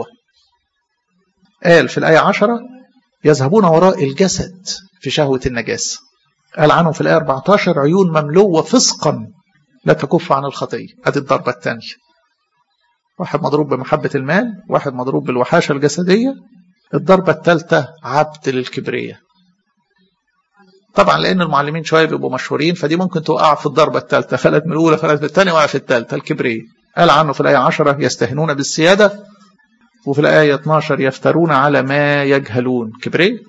قال في الآية عشرة يذهبون وراء الجسد في شهوة النجاسة قال عنهم في الآية 14 عيون مملوة فسقا لا تكف عن الخطية ادي الضربة الثانية واحد مضروب بمحبة المال واحد مضروب بالوحاشة الجسدية الضربة الثالثة عبد للكبرية طبعا لأن المعلمين شوية بيبقوا مشهورين فدي ممكن توقع في الضربة الثالثة فلت من الأولى فلت من الثانية وقع في الثالثة الكبرية قال عنه في الآية 10 يستهنون بالسيادة وفي الآية 12 يفترون على ما يجهلون كبرية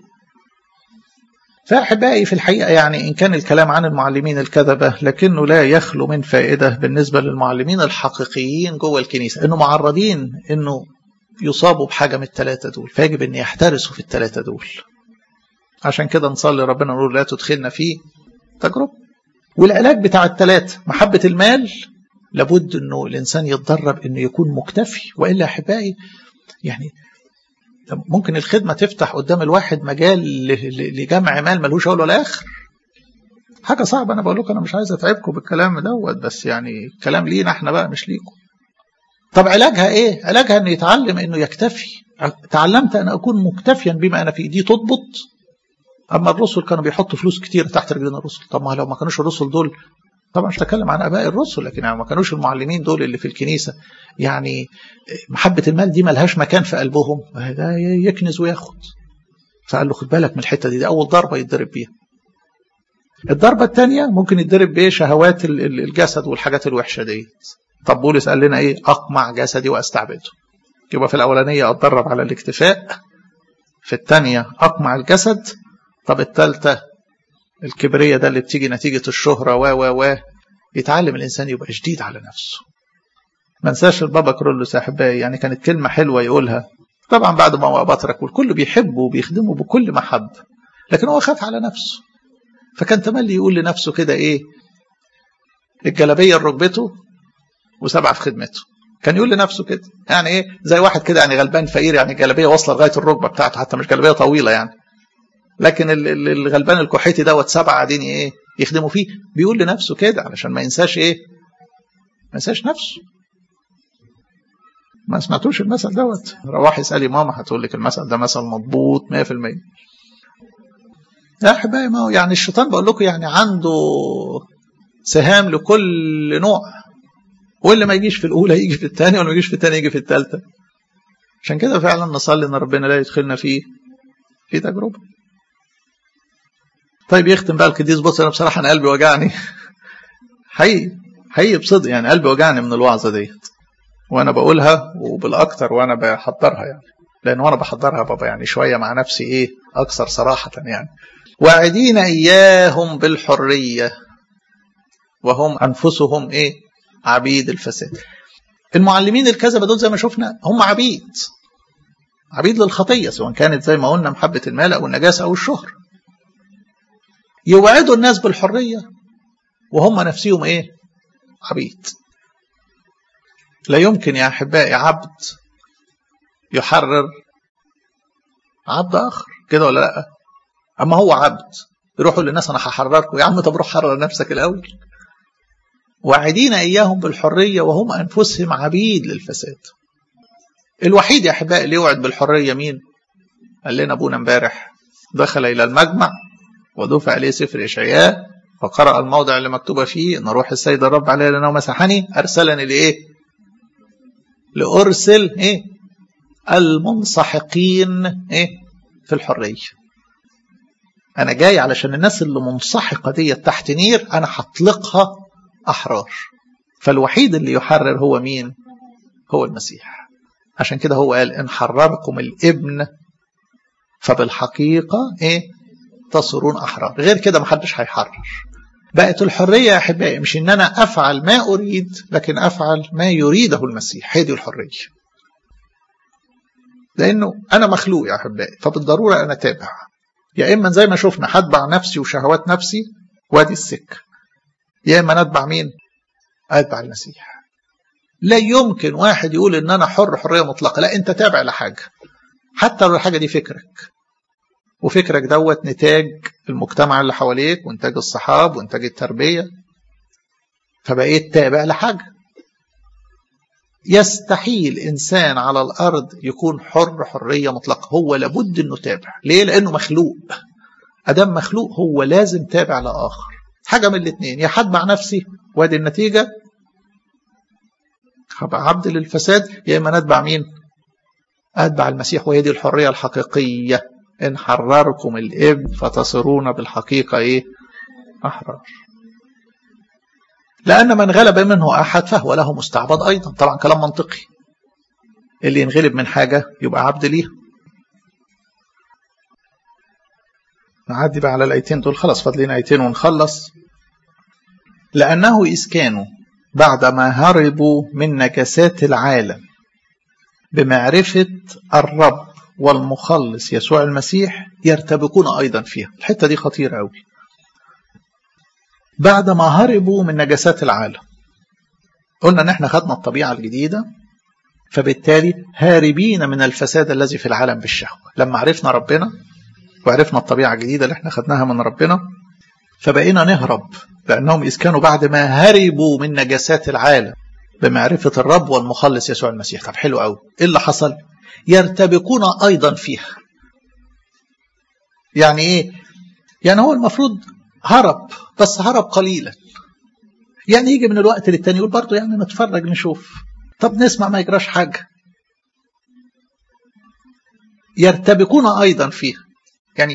فأحبائي في الحقيقة يعني إن كان الكلام عن المعلمين الكذبة لكنه لا يخلو من فائدة بالنسبة للمعلمين الحقيقيين جوه الكنيسة إنه معرضين إنه يصابوا بحاجة من الثلاثة دول فيجب أن يحترسوا في الثلاثة دول عشان كده نصلي ربنا نقول لا تدخلنا في تجربة والعلاج بتاع الثلاثة محبة المال لابد أنه الإنسان يتدرب أنه يكون مكتفي وإلا أحبائي يعني ممكن الخدمة تفتح قدام الواحد مجال لجمع مال ملوش أول ولا آخر حاجة صعبة أنا بقول لكم أنا مش عايز أتعبكم بالكلام دوت بس يعني الكلام لينا احنا بقى مش ليكم طب علاجها ايه علاجها انه يتعلم انه يكتفي تعلمت ان اكون مكتفيا بما انا فيه دي تضبط اما الرسل كانوا بيحطوا فلوس كتير تحت رجلين الرسل طب ما لو ما كانوش الرسل دول طبعا مش هتكلم عن اباء الرسل لكن يعني ما كانوش المعلمين دول اللي في الكنيسه يعني محبه المال دي ملهاش مكان في قلبهم ده يكنز وياخد فقال له خد بالك من الحته دي دي اول ضربه يتضرب بيها الضربه الثانيه ممكن يتضرب بايه شهوات الجسد والحاجات الوحشه ديت طب بولس قال لنا ايه اقمع جسدي واستعبده يبقى في الاولانيه اتدرب على الاكتفاء في الثانيه اقمع الجسد طب الثالثه الكبريه ده اللي بتيجي نتيجه الشهره و و و يتعلم الانسان يبقى شديد على نفسه ما انساش البابا كرولوس يا احبائي يعني كانت كلمه حلوه يقولها طبعا بعد ما هو بطرك والكل بيحبه وبيخدمه بكل محبه لكن هو خاف على نفسه فكان تملي يقول لنفسه كده ايه الجلابيه لركبته وسبعه في خدمته كان يقول لنفسه كده يعني ايه زي واحد كده يعني غلبان فقير يعني الجلابيه واصله لغايه الركبه بتاعته حتى مش جلابيه طويله يعني لكن الغلبان الكحيتي دوت سبعه قاعدين ايه يخدموا فيه بيقول لنفسه كده علشان ما ينساش ايه ما ينساش نفسه ما سمعتوش المثل دوت روح اسالي ماما هتقول لك المثل ده مثل مضبوط 100% يا احبائي ما هو يعني الشيطان بقول لكم يعني عنده سهام لكل نوع واللي ما يجيش في الاولى يجي في الثانيه واللي ما يجيش في الثانيه يجي في الثالثه عشان كده فعلا نصلي ان ربنا لا يدخلنا فيه في تجربه طيب يختم بقى القديس بص انا بصراحه انا قلبي وجعني حقيقي حقيقي بصدق يعني قلبي وجعني من الوعظه ديت وانا بقولها وبالاكتر وانا بحضرها يعني لان وانا بحضرها بابا يعني شويه مع نفسي ايه اكثر صراحه يعني واعدين اياهم بالحريه وهم انفسهم ايه عبيد الفساد المعلمين الكذبه دول زي ما شفنا هم عبيد عبيد للخطيه سواء كانت زي ما قلنا محبه المال او النجاسه او الشهره يوعدوا الناس بالحريه وهم نفسهم ايه عبيد لا يمكن يا احبائي عبد يحرر عبد اخر كده ولا لا اما هو عبد يروحوا للناس انا هحرركم يا عم طب روح حرر نفسك الاول واعدين اياهم بالحريه وهم انفسهم عبيد للفساد الوحيد يا احبائي اللي يوعد بالحريه مين قال لنا ابونا امبارح دخل الى المجمع ودفع عليه سفر اشعياء فقرأ الموضع اللي مكتوب فيه ان روح السيد الرب علي لانه مسحني ارسلني لايه لارسل ايه المنسحقين ايه في الحريه انا جاي علشان الناس اللي منسحقه دي تحت نير انا هطلقها احرار فالوحيد اللي يحرر هو مين هو المسيح عشان كده هو قال ان حرركم الابن فبالحقيقه ايه تصيرون احرار غير كده محدش هيحرر بقت الحريه يا احبائي مش ان انا افعل ما اريد لكن افعل ما يريده المسيح هي دي الحريه لانه انا مخلوق يا احبائي فبالضروره انا تابع يا اما زي ما شفنا هتبع نفسي وشهوات نفسي وادي السكه يا اما نتبع مين اتبع المسيح لا يمكن واحد يقول ان انا حر حريه مطلقه لا انت تابع لحاجه حتى لو الحاجه دي فكرك وفكرك دوت نتاج المجتمع اللي حواليك وانتاج الصحاب وانتاج التربيه فبقيت تابع لحاجه يستحيل انسان على الارض يكون حر حريه مطلقه هو لابد انه تابع ليه لانه مخلوق ادم مخلوق هو لازم تابع لاخر حاجه من الاثنين يا هتبع نفسي وادي النتيجه هبقى عبد للفساد يا اما نتبع مين اتبع المسيح وهي دي الحريه الحقيقيه ان حرركم الابن فتصيرون بالحقيقه ايه احرار لأن من غلب منه أحد فهو له مستعبد أيضا طبعا كلام منطقي اللي ينغلب من حاجة يبقى عبد ليها نعدي بقى على الآيتين دول خلاص فاضلين آيتين ونخلص لأنه إذ كانوا بعدما هربوا من نجسات العالم بمعرفة الرب والمخلص يسوع المسيح يرتبكون أيضا فيها الحتة دي خطيرة أوي بعد ما هربوا من نجاسات العالم قلنا ان احنا خدنا الطبيعة الجديدة فبالتالي هاربين من الفساد الذي في العالم بالشهوة لما عرفنا ربنا وعرفنا الطبيعة الجديدة اللي احنا خدناها من ربنا فبقينا نهرب لأنهم إذ كانوا بعد ما هربوا من نجاسات العالم بمعرفة الرب والمخلص يسوع المسيح طب حلو قوي إيه اللي حصل يرتبكون أيضا فيها يعني إيه يعني هو المفروض هرب بس هرب قليلا يعني يجي من الوقت للتاني يقول برضه يعني نتفرج نشوف طب نسمع ما يجراش حاجة يرتبكون أيضا فيها يعني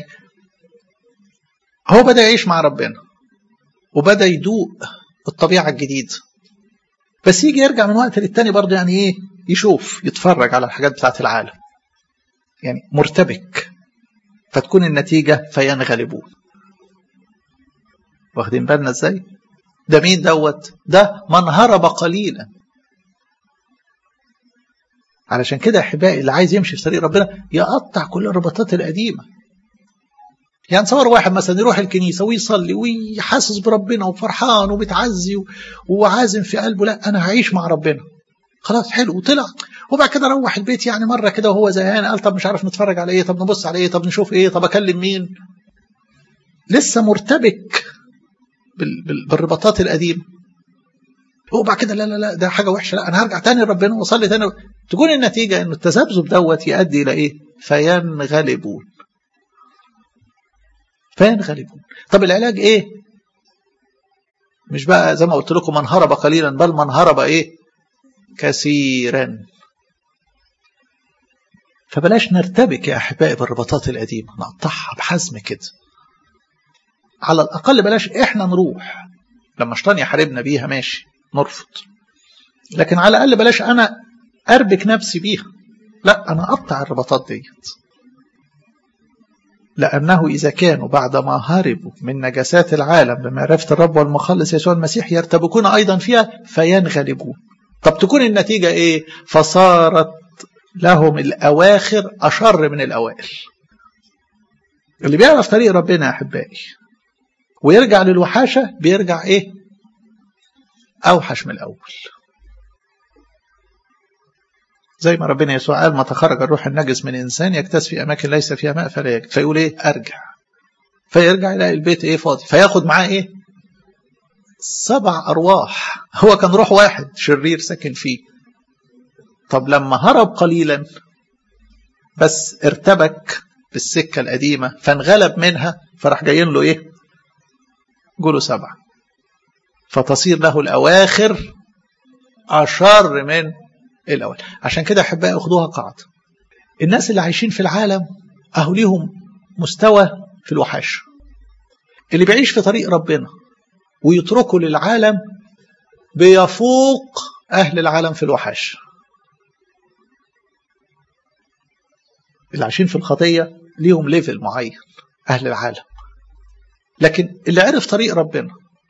هو بدأ يعيش مع ربنا وبدأ يدوق الطبيعة الجديدة بس يجي يرجع من وقت للتاني برضه يعني ايه يشوف يتفرج على الحاجات بتاعت العالم يعني مرتبك فتكون النتيجة فينغلبون واخدين بالنا ازاي ده مين دوت ده من هرب قليلا علشان كده احبائي اللي عايز يمشي في طريق ربنا يقطع كل الرباطات القديمه يعني صور واحد مثلا يروح الكنيسه ويصلي ويحسس بربنا وفرحان وبتعزي وعازم في قلبه لا انا هعيش مع ربنا خلاص حلو وطلع وبعد كده روح البيت يعني مره كده وهو زهقان قال طب مش عارف نتفرج على ايه طب نبص على ايه طب نشوف ايه طب اكلم مين لسه مرتبك بالرباطات القديمه وبعد كده لا لا لا ده حاجه وحشه لا انا هرجع تاني لربنا واصلي تاني تكون النتيجه انه التذبذب دوت يؤدي الى ايه؟ فينغلبون فينغلبون طب العلاج ايه؟ مش بقى زي ما قلت لكم من هرب قليلا بل من هرب ايه؟ كثيرا فبلاش نرتبك يا احبائي بالرباطات القديمه نقطعها بحزم كده على الأقل بلاش إحنا نروح لما شيطان يحاربنا بيها ماشي نرفض لكن على الأقل بلاش أنا اربك نفسي بيها لا انا اقطع الرباطات ديت لأنه إذا كانوا بعدما هربوا من نجاسات العالم بمعرفة الرب والمخلص يسوع المسيح يرتبكون أيضا فيها فينغلبون طب تكون النتيجة إيه فصارت لهم الأواخر أشر من الأوائل اللي بيعرف طريق ربنا يا أحبائي ويرجع للوحاشة بيرجع إيه أوحش من الأول زي ما ربنا يسوع قال ما تخرج الروح النجس من انسان يكتس في اماكن ليس فيها ماء فلا يجد فيقول ايه ارجع فيرجع يلاقي البيت ايه فاضي فياخد معاه ايه سبع ارواح هو كان روح واحد شرير ساكن فيه طب لما هرب قليلا بس ارتبك بالسكه القديمه فانغلب منها فراح جايين له ايه جوله سبعه فتصير له الاواخر اشر من الأول عشان كده أحبائي أخذوها قاعدة الناس اللي عايشين في العالم أهو ليهم مستوى في الوحش اللي بيعيش في طريق ربنا ويتركه للعالم بيفوق أهل العالم في الوحش اللي عايشين في الخطية ليهم ليفل معين أهل العالم لكن اللي عرف طريق ربنا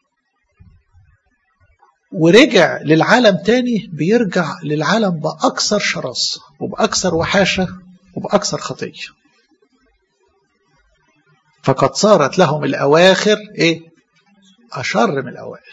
ورجع للعالم تاني بيرجع للعالم بأكثر شراسة وبأكثر وحاشة وبأكثر خطية فقد صارت لهم الأواخر إيه؟ أشر من الأوائل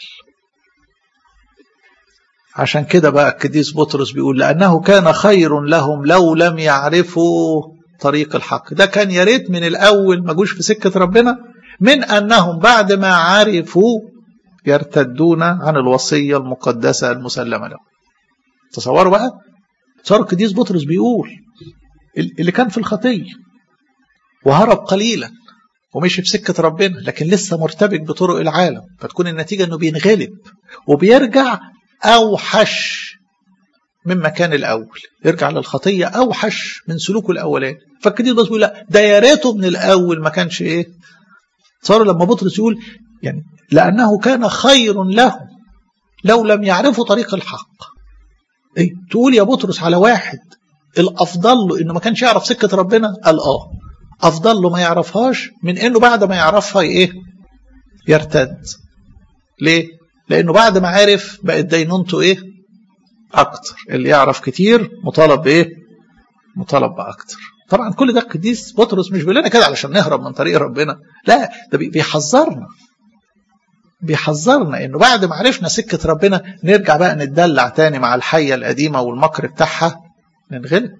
عشان كده بقى القديس بطرس بيقول لأنه كان خير لهم لو لم يعرفوا طريق الحق ده كان يا ريت من الأول ما جوش في سكة ربنا من أنهم بعد ما عرفوا يرتدون عن الوصية المقدسة المسلمة له تصوروا بقى صار القديس بطرس بيقول اللي كان في الخطية وهرب قليلا ومشي في سكة ربنا لكن لسه مرتبك بطرق العالم فتكون النتيجة انه بينغلب وبيرجع اوحش مما كان الاول يرجع للخطية اوحش من سلوكه الاولاني فالقديس بطرس بيقول لا ده يا ريته من الاول ما كانش ايه صار لما بطرس يقول يعني لأنه كان خير لهم لو لم يعرفوا طريق الحق إيه؟ تقول يا بطرس على واحد الأفضل له إنه ما كانش يعرف سكة ربنا قال آه أفضل له ما يعرفهاش من إنه بعد ما يعرفها إيه يرتد ليه لأنه بعد ما عرف بقت دينونته إيه أكتر اللي يعرف كتير مطالب بإيه مطالب بأكتر طبعا كل ده القديس بطرس مش بيقول لنا كده علشان نهرب من طريق ربنا لا ده بيحذرنا بيحذرنا انه بعد ما عرفنا سكة ربنا نرجع بقى نتدلع تاني مع الحية القديمة والمكر بتاعها ننغلب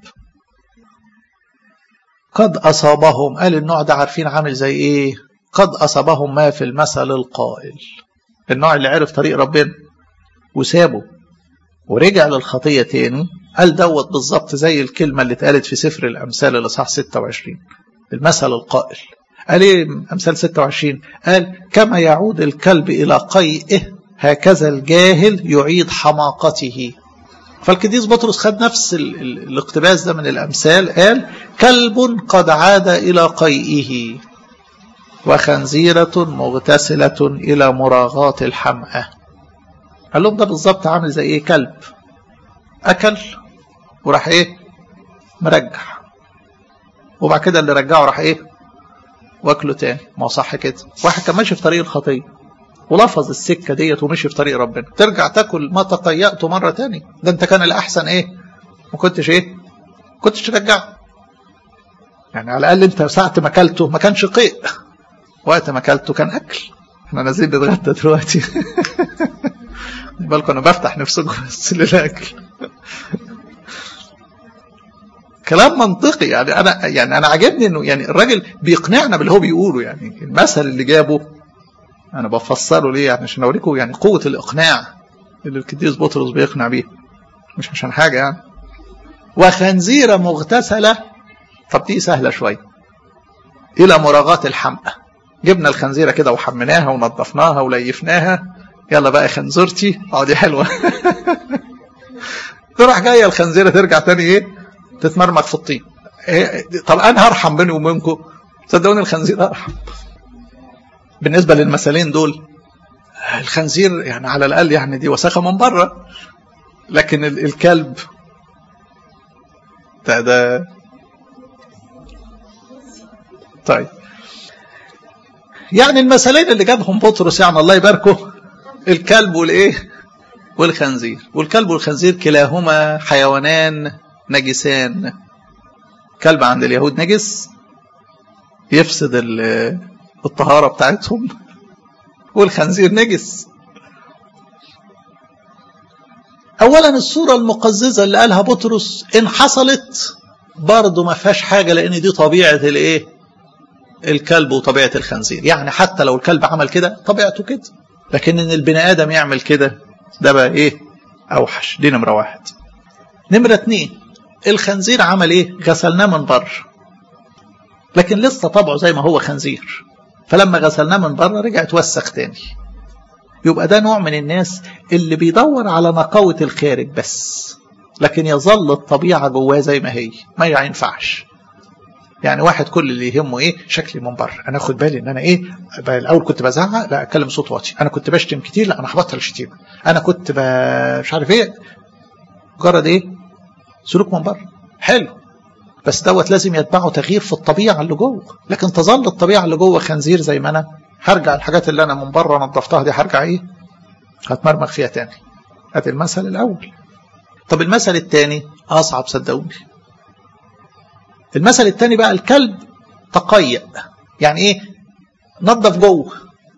قد أصابهم قال النوع ده عارفين عامل زي ايه قد أصابهم ما في المثل القائل النوع اللي عرف طريق ربنا وسابه ورجع للخطية تاني قال دوت بالظبط زي الكلمة اللي اتقالت في سفر الأمثال الإصحاح 26 المثل القائل قال ايه امثال 26 قال كما يعود الكلب الى قيئه هكذا الجاهل يعيد حماقته فالقديس بطرس خد نفس ال ال الاقتباس ده من الامثال قال كلب قد عاد الى قيئه وخنزيرة مغتسلة إلى مراغاة الحمأة قال لهم ده بالظبط عامل زي إيه كلب أكل وراح إيه مرجع وبعد كده اللي رجعه راح إيه واكله تاني ما هو صح كده واحد كان ماشي في طريق الخطيه ولفظ السكه ديت ومشي في طريق ربنا ترجع تاكل ما تقيأته مره تاني ده انت كان الاحسن ايه ما كنتش ايه كنتش ترجعه يعني على الاقل انت ساعه ما اكلته ما كانش قيء وقت ما اكلته كان اكل احنا نازلين نتغدى دلوقتي بالكم انا بفتح نفسكم بس للاكل كلام منطقي يعني انا يعني انا عاجبني انه يعني الراجل بيقنعنا باللي هو بيقوله يعني المثل اللي جابه انا بفسره ليه يعني عشان اوريكم يعني قوه الاقناع اللي القديس بطرس بيقنع بيها مش عشان حاجه يعني وخنزيره مغتسله طب دي سهله شويه الى مراغاة الحمقى جبنا الخنزيره كده وحميناها ونظفناها وليفناها يلا بقى خنزرتي اه دي حلوه تروح جايه الخنزيره ترجع تاني ايه تتمرمط في الطين إيه طب انا هرحم بيني وبينكم صدقوني الخنزير ارحم بالنسبه للمثالين دول الخنزير يعني على الاقل يعني دي وساخه من بره لكن الكلب ده ده طيب يعني المثلين اللي جابهم بطرس يعني الله يباركه الكلب والايه والخنزير والكلب والخنزير كلاهما حيوانان نجسان كلب عند اليهود نجس يفسد الطهارة بتاعتهم والخنزير نجس اولا الصورة المقززة اللي قالها بطرس ان حصلت برضه ما فيهاش حاجة لان دي طبيعة الايه الكلب وطبيعة الخنزير يعني حتى لو الكلب عمل كده طبيعته كده لكن ان البني ادم يعمل كده ده بقى ايه اوحش دي نمرة واحد نمرة اتنين الخنزير عمل ايه غسلناه من بره لكن لسه طبعه زي ما هو خنزير فلما غسلناه من بره رجع اتوسخ تاني يبقى ده نوع من الناس اللي بيدور على نقاوة الخارج بس لكن يظل الطبيعة جواه زي ما هي ما ينفعش يعني واحد كل اللي يهمه ايه شكلي من بره انا اخد بالي ان انا ايه الاول كنت بزعق لا اتكلم صوت واطي انا كنت بشتم كتير لا انا هبطل شتيمه انا كنت ب... مش عارف ايه مجرد ايه سلوك من بره حلو بس دوت لازم يتبعه تغيير في الطبيعه اللي جوه لكن تظل الطبيعه اللي جوه خنزير زي ما انا هرجع الحاجات اللي انا من بره نظفتها دي هرجع ايه هتمرمغ فيها تاني ادي المثل الاول طب المثل الثاني اصعب صدقوني المثل الثاني بقى الكلب تقيأ يعني ايه نظف جوه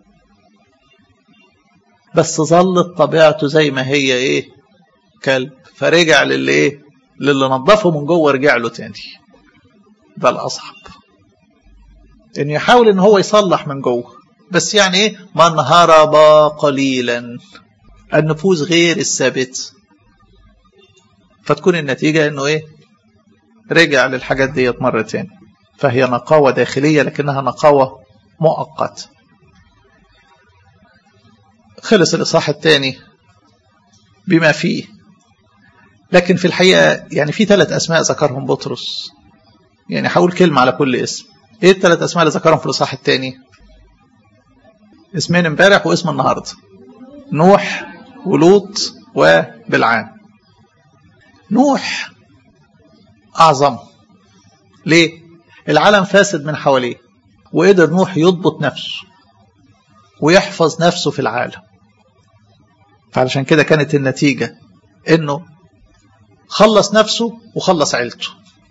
بس ظلت طبيعته زي ما هي ايه كلب فرجع للي ايه للي نظفه من جوه رجع له تاني ده الاصعب ان يحاول ان هو يصلح من جوه بس يعني ايه من هرب قليلا النفوس غير الثابت فتكون النتيجة انه ايه رجع للحاجات ديت مرة تاني فهي نقاوة داخلية لكنها نقاوة مؤقتة خلص الإصحاح الثاني بما فيه لكن في الحقيقة يعني في ثلاث أسماء ذكرهم بطرس يعني هقول كلمة على كل اسم ايه الثلاث أسماء اللي ذكرهم في الإصحاح الثاني اسمين امبارح واسم النهاردة نوح ولوط وبلعام نوح أعظم ليه؟ العالم فاسد من حواليه وقدر نوح يضبط نفسه ويحفظ نفسه في العالم فعلشان كده كانت النتيجة انه خلص نفسه وخلص عيلته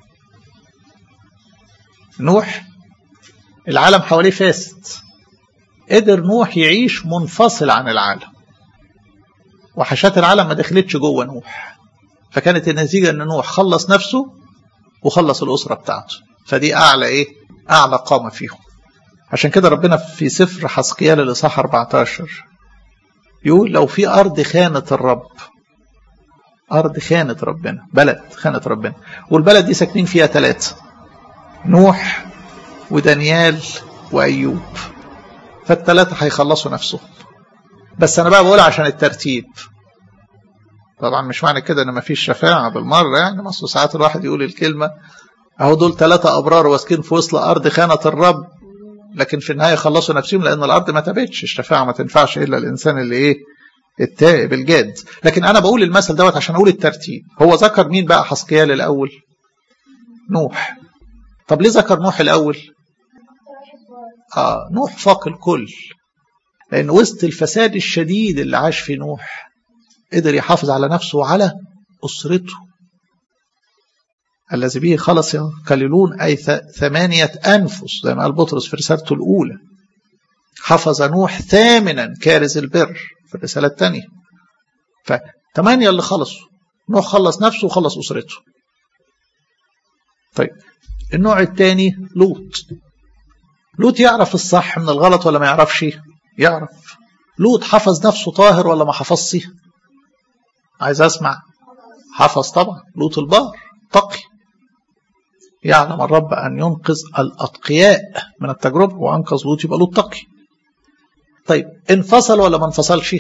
نوح العالم حواليه فاسد قدر نوح يعيش منفصل عن العالم وحشات العالم ما دخلتش جوه نوح فكانت النتيجة ان نوح خلص نفسه وخلص الأسرة بتاعته فدي أعلى إيه أعلى قامة فيهم عشان كده ربنا في سفر حسقيال الإصحاح 14 يقول لو في أرض خانة الرب أرض خانة ربنا بلد خانة ربنا والبلد دي ساكنين فيها ثلاثة نوح ودانيال وأيوب فالثلاثة هيخلصوا نفسهم بس أنا بقى بقول عشان الترتيب طبعا مش معنى كده ان مفيش شفاعة بالمرة يعني مصر ساعات الواحد يقول الكلمة اهو دول ثلاثة ابرار واسكين في وسط ارض خانة الرب لكن في النهاية خلصوا نفسهم لان الارض ما تابتش الشفاعة ما تنفعش الا الانسان اللي ايه التائب الجاد لكن انا بقول المثل دوت عشان اقول الترتيب هو ذكر مين بقى حسقيال الاول نوح طب ليه ذكر نوح الاول آه نوح فاق الكل لان وسط الفساد الشديد اللي عاش فيه نوح قدر يحافظ على نفسه وعلى أسرته الذي به خلص قليلون أي ثمانية أنفس زي ما قال بطرس في رسالته الأولى حفظ نوح ثامنا كارز البر في الرسالة الثانية فثمانية اللي خلصوا نوح خلص نفسه وخلص أسرته طيب النوع الثاني لوط لوط يعرف الصح من الغلط ولا ما يعرفش يعرف لوط حفظ نفسه طاهر ولا ما حفظش عايز اسمع حفظ طبعا لوط البار تقي يعلم الرب ان ينقذ الاتقياء من التجربه وانقذ لوط يبقى لوط تقي طيب انفصل ولا ما انفصلش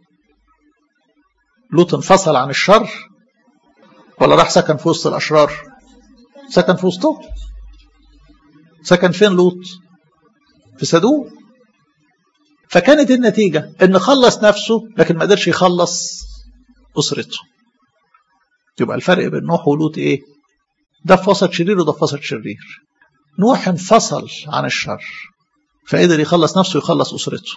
لوط انفصل عن الشر ولا راح سكن في وسط الاشرار سكن في وسطهم سكن فين لوط في سدوم فكانت النتيجة ان خلص نفسه لكن ما قدرش يخلص أسرته يبقى الفرق بين نوح ولوط إيه ده في وسط شرير وده في وسط شرير نوح انفصل عن الشر فقدر يخلص نفسه ويخلص أسرته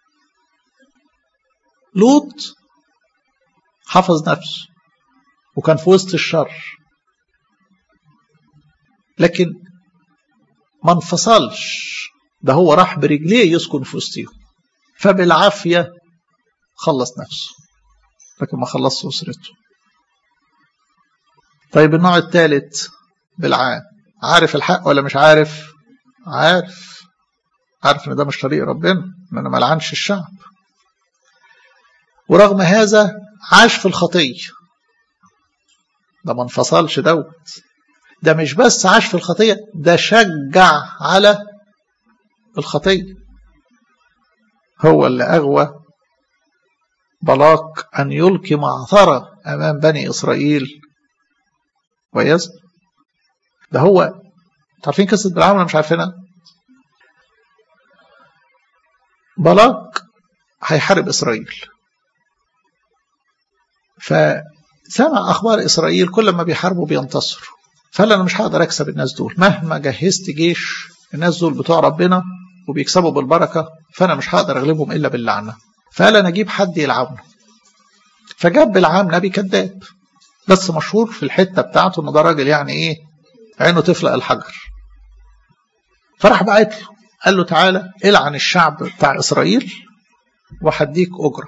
لوط حفظ نفسه وكان في وسط الشر لكن ما انفصلش ده هو راح برجليه يسكن في وسطهم فبالعافية خلص نفسه لكن ما خلصش أسرته طيب النوع الثالث بالعام عارف الحق ولا مش عارف عارف عارف ان ده مش طريق ربنا ان انا ما لعنش الشعب ورغم هذا عاش في الخطيه ده ما انفصلش دوت ده مش بس عاش في الخطيه ده شجع على الخطيه هو اللي اغوى بلاق ان يلقي معثره امام بني اسرائيل ويزن ده هو عارفين قصه بالعام ولا مش عارفينها بلاق هيحارب اسرائيل فسمع اخبار اسرائيل كل ما بيحاربوا بينتصروا فقال انا مش هقدر اكسب الناس دول مهما جهزت جيش الناس دول بتوع ربنا وبيكسبوا بالبركه فانا مش هقدر اغلبهم الا باللعنه فقال انا اجيب حد يلعبنا فجاب بالعام نبي كذاب بس مشهور في الحته بتاعته ان ده راجل يعني ايه عينه تفلق الحجر فراح بعت له قال له تعالى العن الشعب بتاع اسرائيل وهديك اجره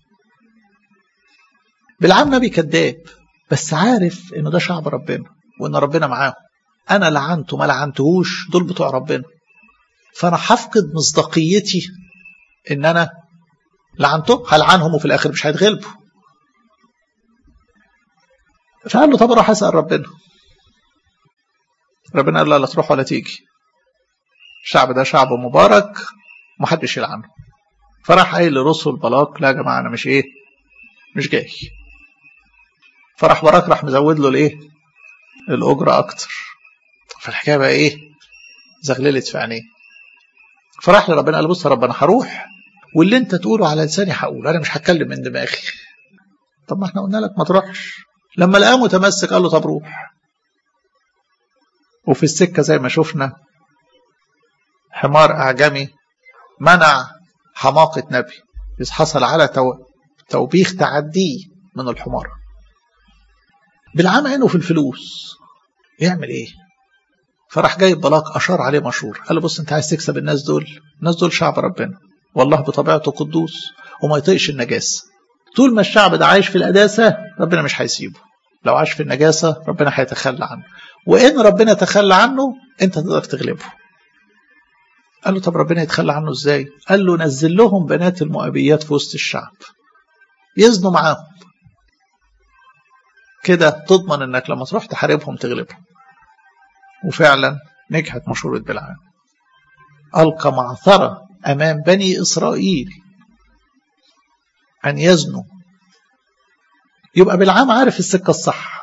بالعام نبي كذاب بس عارف انه ده شعب ربنا وان ربنا معاهم انا لعنته ما لعنتهوش دول بتوع ربنا فانا هفقد مصداقيتي ان انا لعنته هلعنهم وفي الاخر مش هيتغلبوا فقال له طب اروح اسال ربنا ربنا قال له لا تروح ولا تيجي الشعب ده شعب مبارك محدش يلعنه فراح قايل لرسل بلاق لا يا جماعه انا مش ايه مش جاي فراح براك راح مزود له الايه الاجره اكتر فالحكايه بقى ايه زغللت في عينيه فراح لربنا قال بص يا رب انا هروح واللي انت تقوله على لساني هقول انا مش هتكلم من دماغي طب ما احنا قلنا لك ما تروحش لما لقاه متمسك قال له طب روح وفي السكه زي ما شفنا حمار اعجمي منع حماقه نبي إذ حصل على تو... توبيخ تعديه من الحمار بالعام عينه في الفلوس يعمل ايه فراح جايب بلاق اشار عليه مشهور قال له بص انت عايز تكسب الناس دول الناس دول شعب ربنا والله بطبيعته قدوس وما يطيقش النجاسه طول ما الشعب ده عايش في القداسه ربنا مش هيسيبه لو عاش في النجاسه ربنا هيتخلى عنه وان ربنا تخلى عنه انت تقدر تغلبه قال له طب ربنا يتخلى عنه ازاي قال له نزل لهم بنات المؤبيات في وسط الشعب يزنوا معاهم كده تضمن انك لما تروح تحاربهم تغلبهم وفعلا نجحت مشورة بالعام ألقى معثرة أمام بني إسرائيل أن يزنوا يبقى بالعام عارف السكة الصح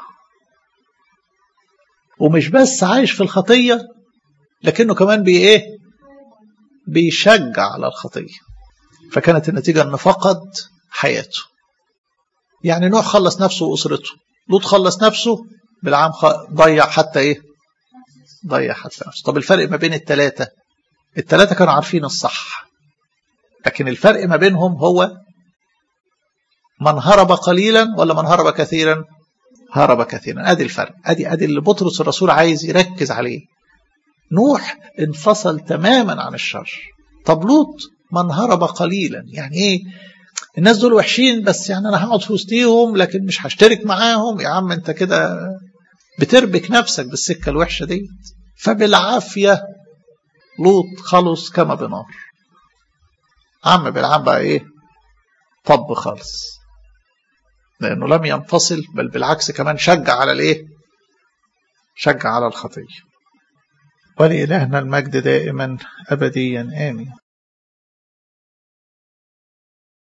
ومش بس عايش في الخطية لكنه كمان بي إيه بيشجع على الخطية فكانت النتيجة أنه فقد حياته يعني نوح خلص نفسه وأسرته لوط خلص نفسه بالعام ضيع حتى إيه ضيع حتى نفسه طب الفرق ما بين الثلاثة الثلاثة كانوا عارفين الصح لكن الفرق ما بينهم هو من هرب قليلا ولا من هرب كثيرا هرب كثيرا ادي الفرق ادي ادي اللي بطرس الرسول عايز يركز عليه نوح انفصل تماما عن الشر طب لوط من هرب قليلا يعني ايه الناس دول وحشين بس يعني انا هقعد في وسطيهم لكن مش هشترك معاهم يا عم انت كده بتربك نفسك بالسكه الوحشه دي فبالعافيه لوط خلص كما بنار عم بالعام بقى ايه طب خالص لانه لم ينفصل بل بالعكس كمان شجع على الايه شجع على الخطيه ولإلهنا المجد دائما أبديا آمين